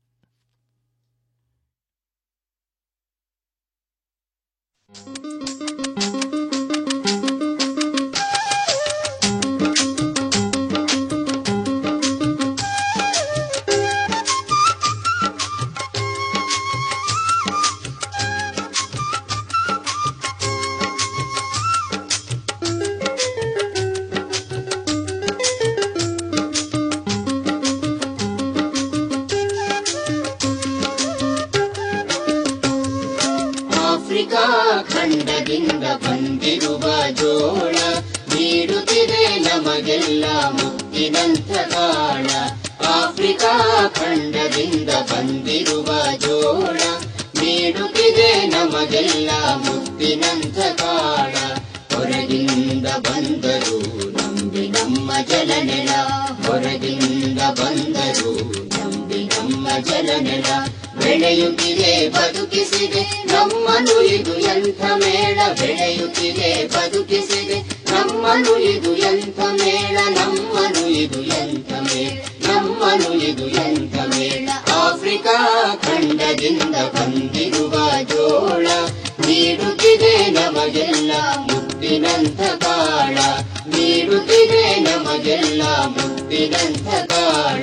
ಆಫ್ರಿಕಾ ಖಂಡದಿಂದ ಬಂದಿರುವ ಜೋಳ ನೀಡುತ್ತಿದೆ ನಮಗೆಲ್ಲ ಮುತ್ತಿನಂಥ ಕಾಳ ಆಫ್ರಿಕಾ ಖಂಡದಿಂದ ಬಂದಿರುವ ಜೋಳ ನೀಡುತ್ತಿದೆ ನಮಗೆಲ್ಲ ಮುತ್ತಿನಂಥ ಕಾಳ ಹೊರಗಿಂದ ಬಂದರು ನಂಬಿ ನಮ್ಮ ಜಲನೆಲ ಹೊರಗಿಂದ ಬಂದರು ನಂಬಿ ನಮ್ಮ ಜಲನೆಲ ಬೆಳೆಯುತ್ತಿದೆ ಬದುಕಿಸಿದೆ ನಮ್ಮನು ಇದು ಎಂಥ ಮೇಳ ಬೆಳೆಯುತ್ತಿದೆ ಬದುಕಿಸಿದೆ ನಮ್ಮನು ಇದು ಎಂಥ ಮೇಳ ನಮ್ಮನು ಇದು ಎಂಥ ಮೇಳ ನಮ್ಮನು ಇದು ಎಂಥ ಮೇಳ ಆಫ್ರಿಕಾ ಖಂಡದಿಂದ ಬಂದಿರುವ ಜೋಳ ನೀಡುತ್ತಿದೆ ನಮಗೆಲ್ಲ ಮುತ್ತಿನಂಥ ಕಾಳ ನೀಡುತ್ತಿದೆ ನಮಗೆಲ್ಲ ಮುತ್ತಿನಂಥ ಕಾಳ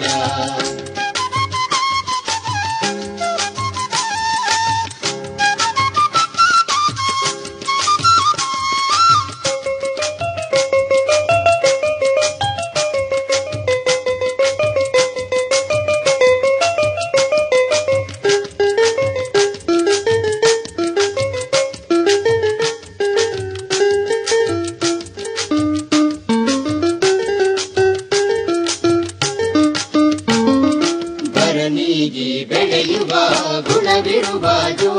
ಬರನಿಗೆ ಬೆಳೆಯುವ ಗುಣವಿರುವ ಜೋ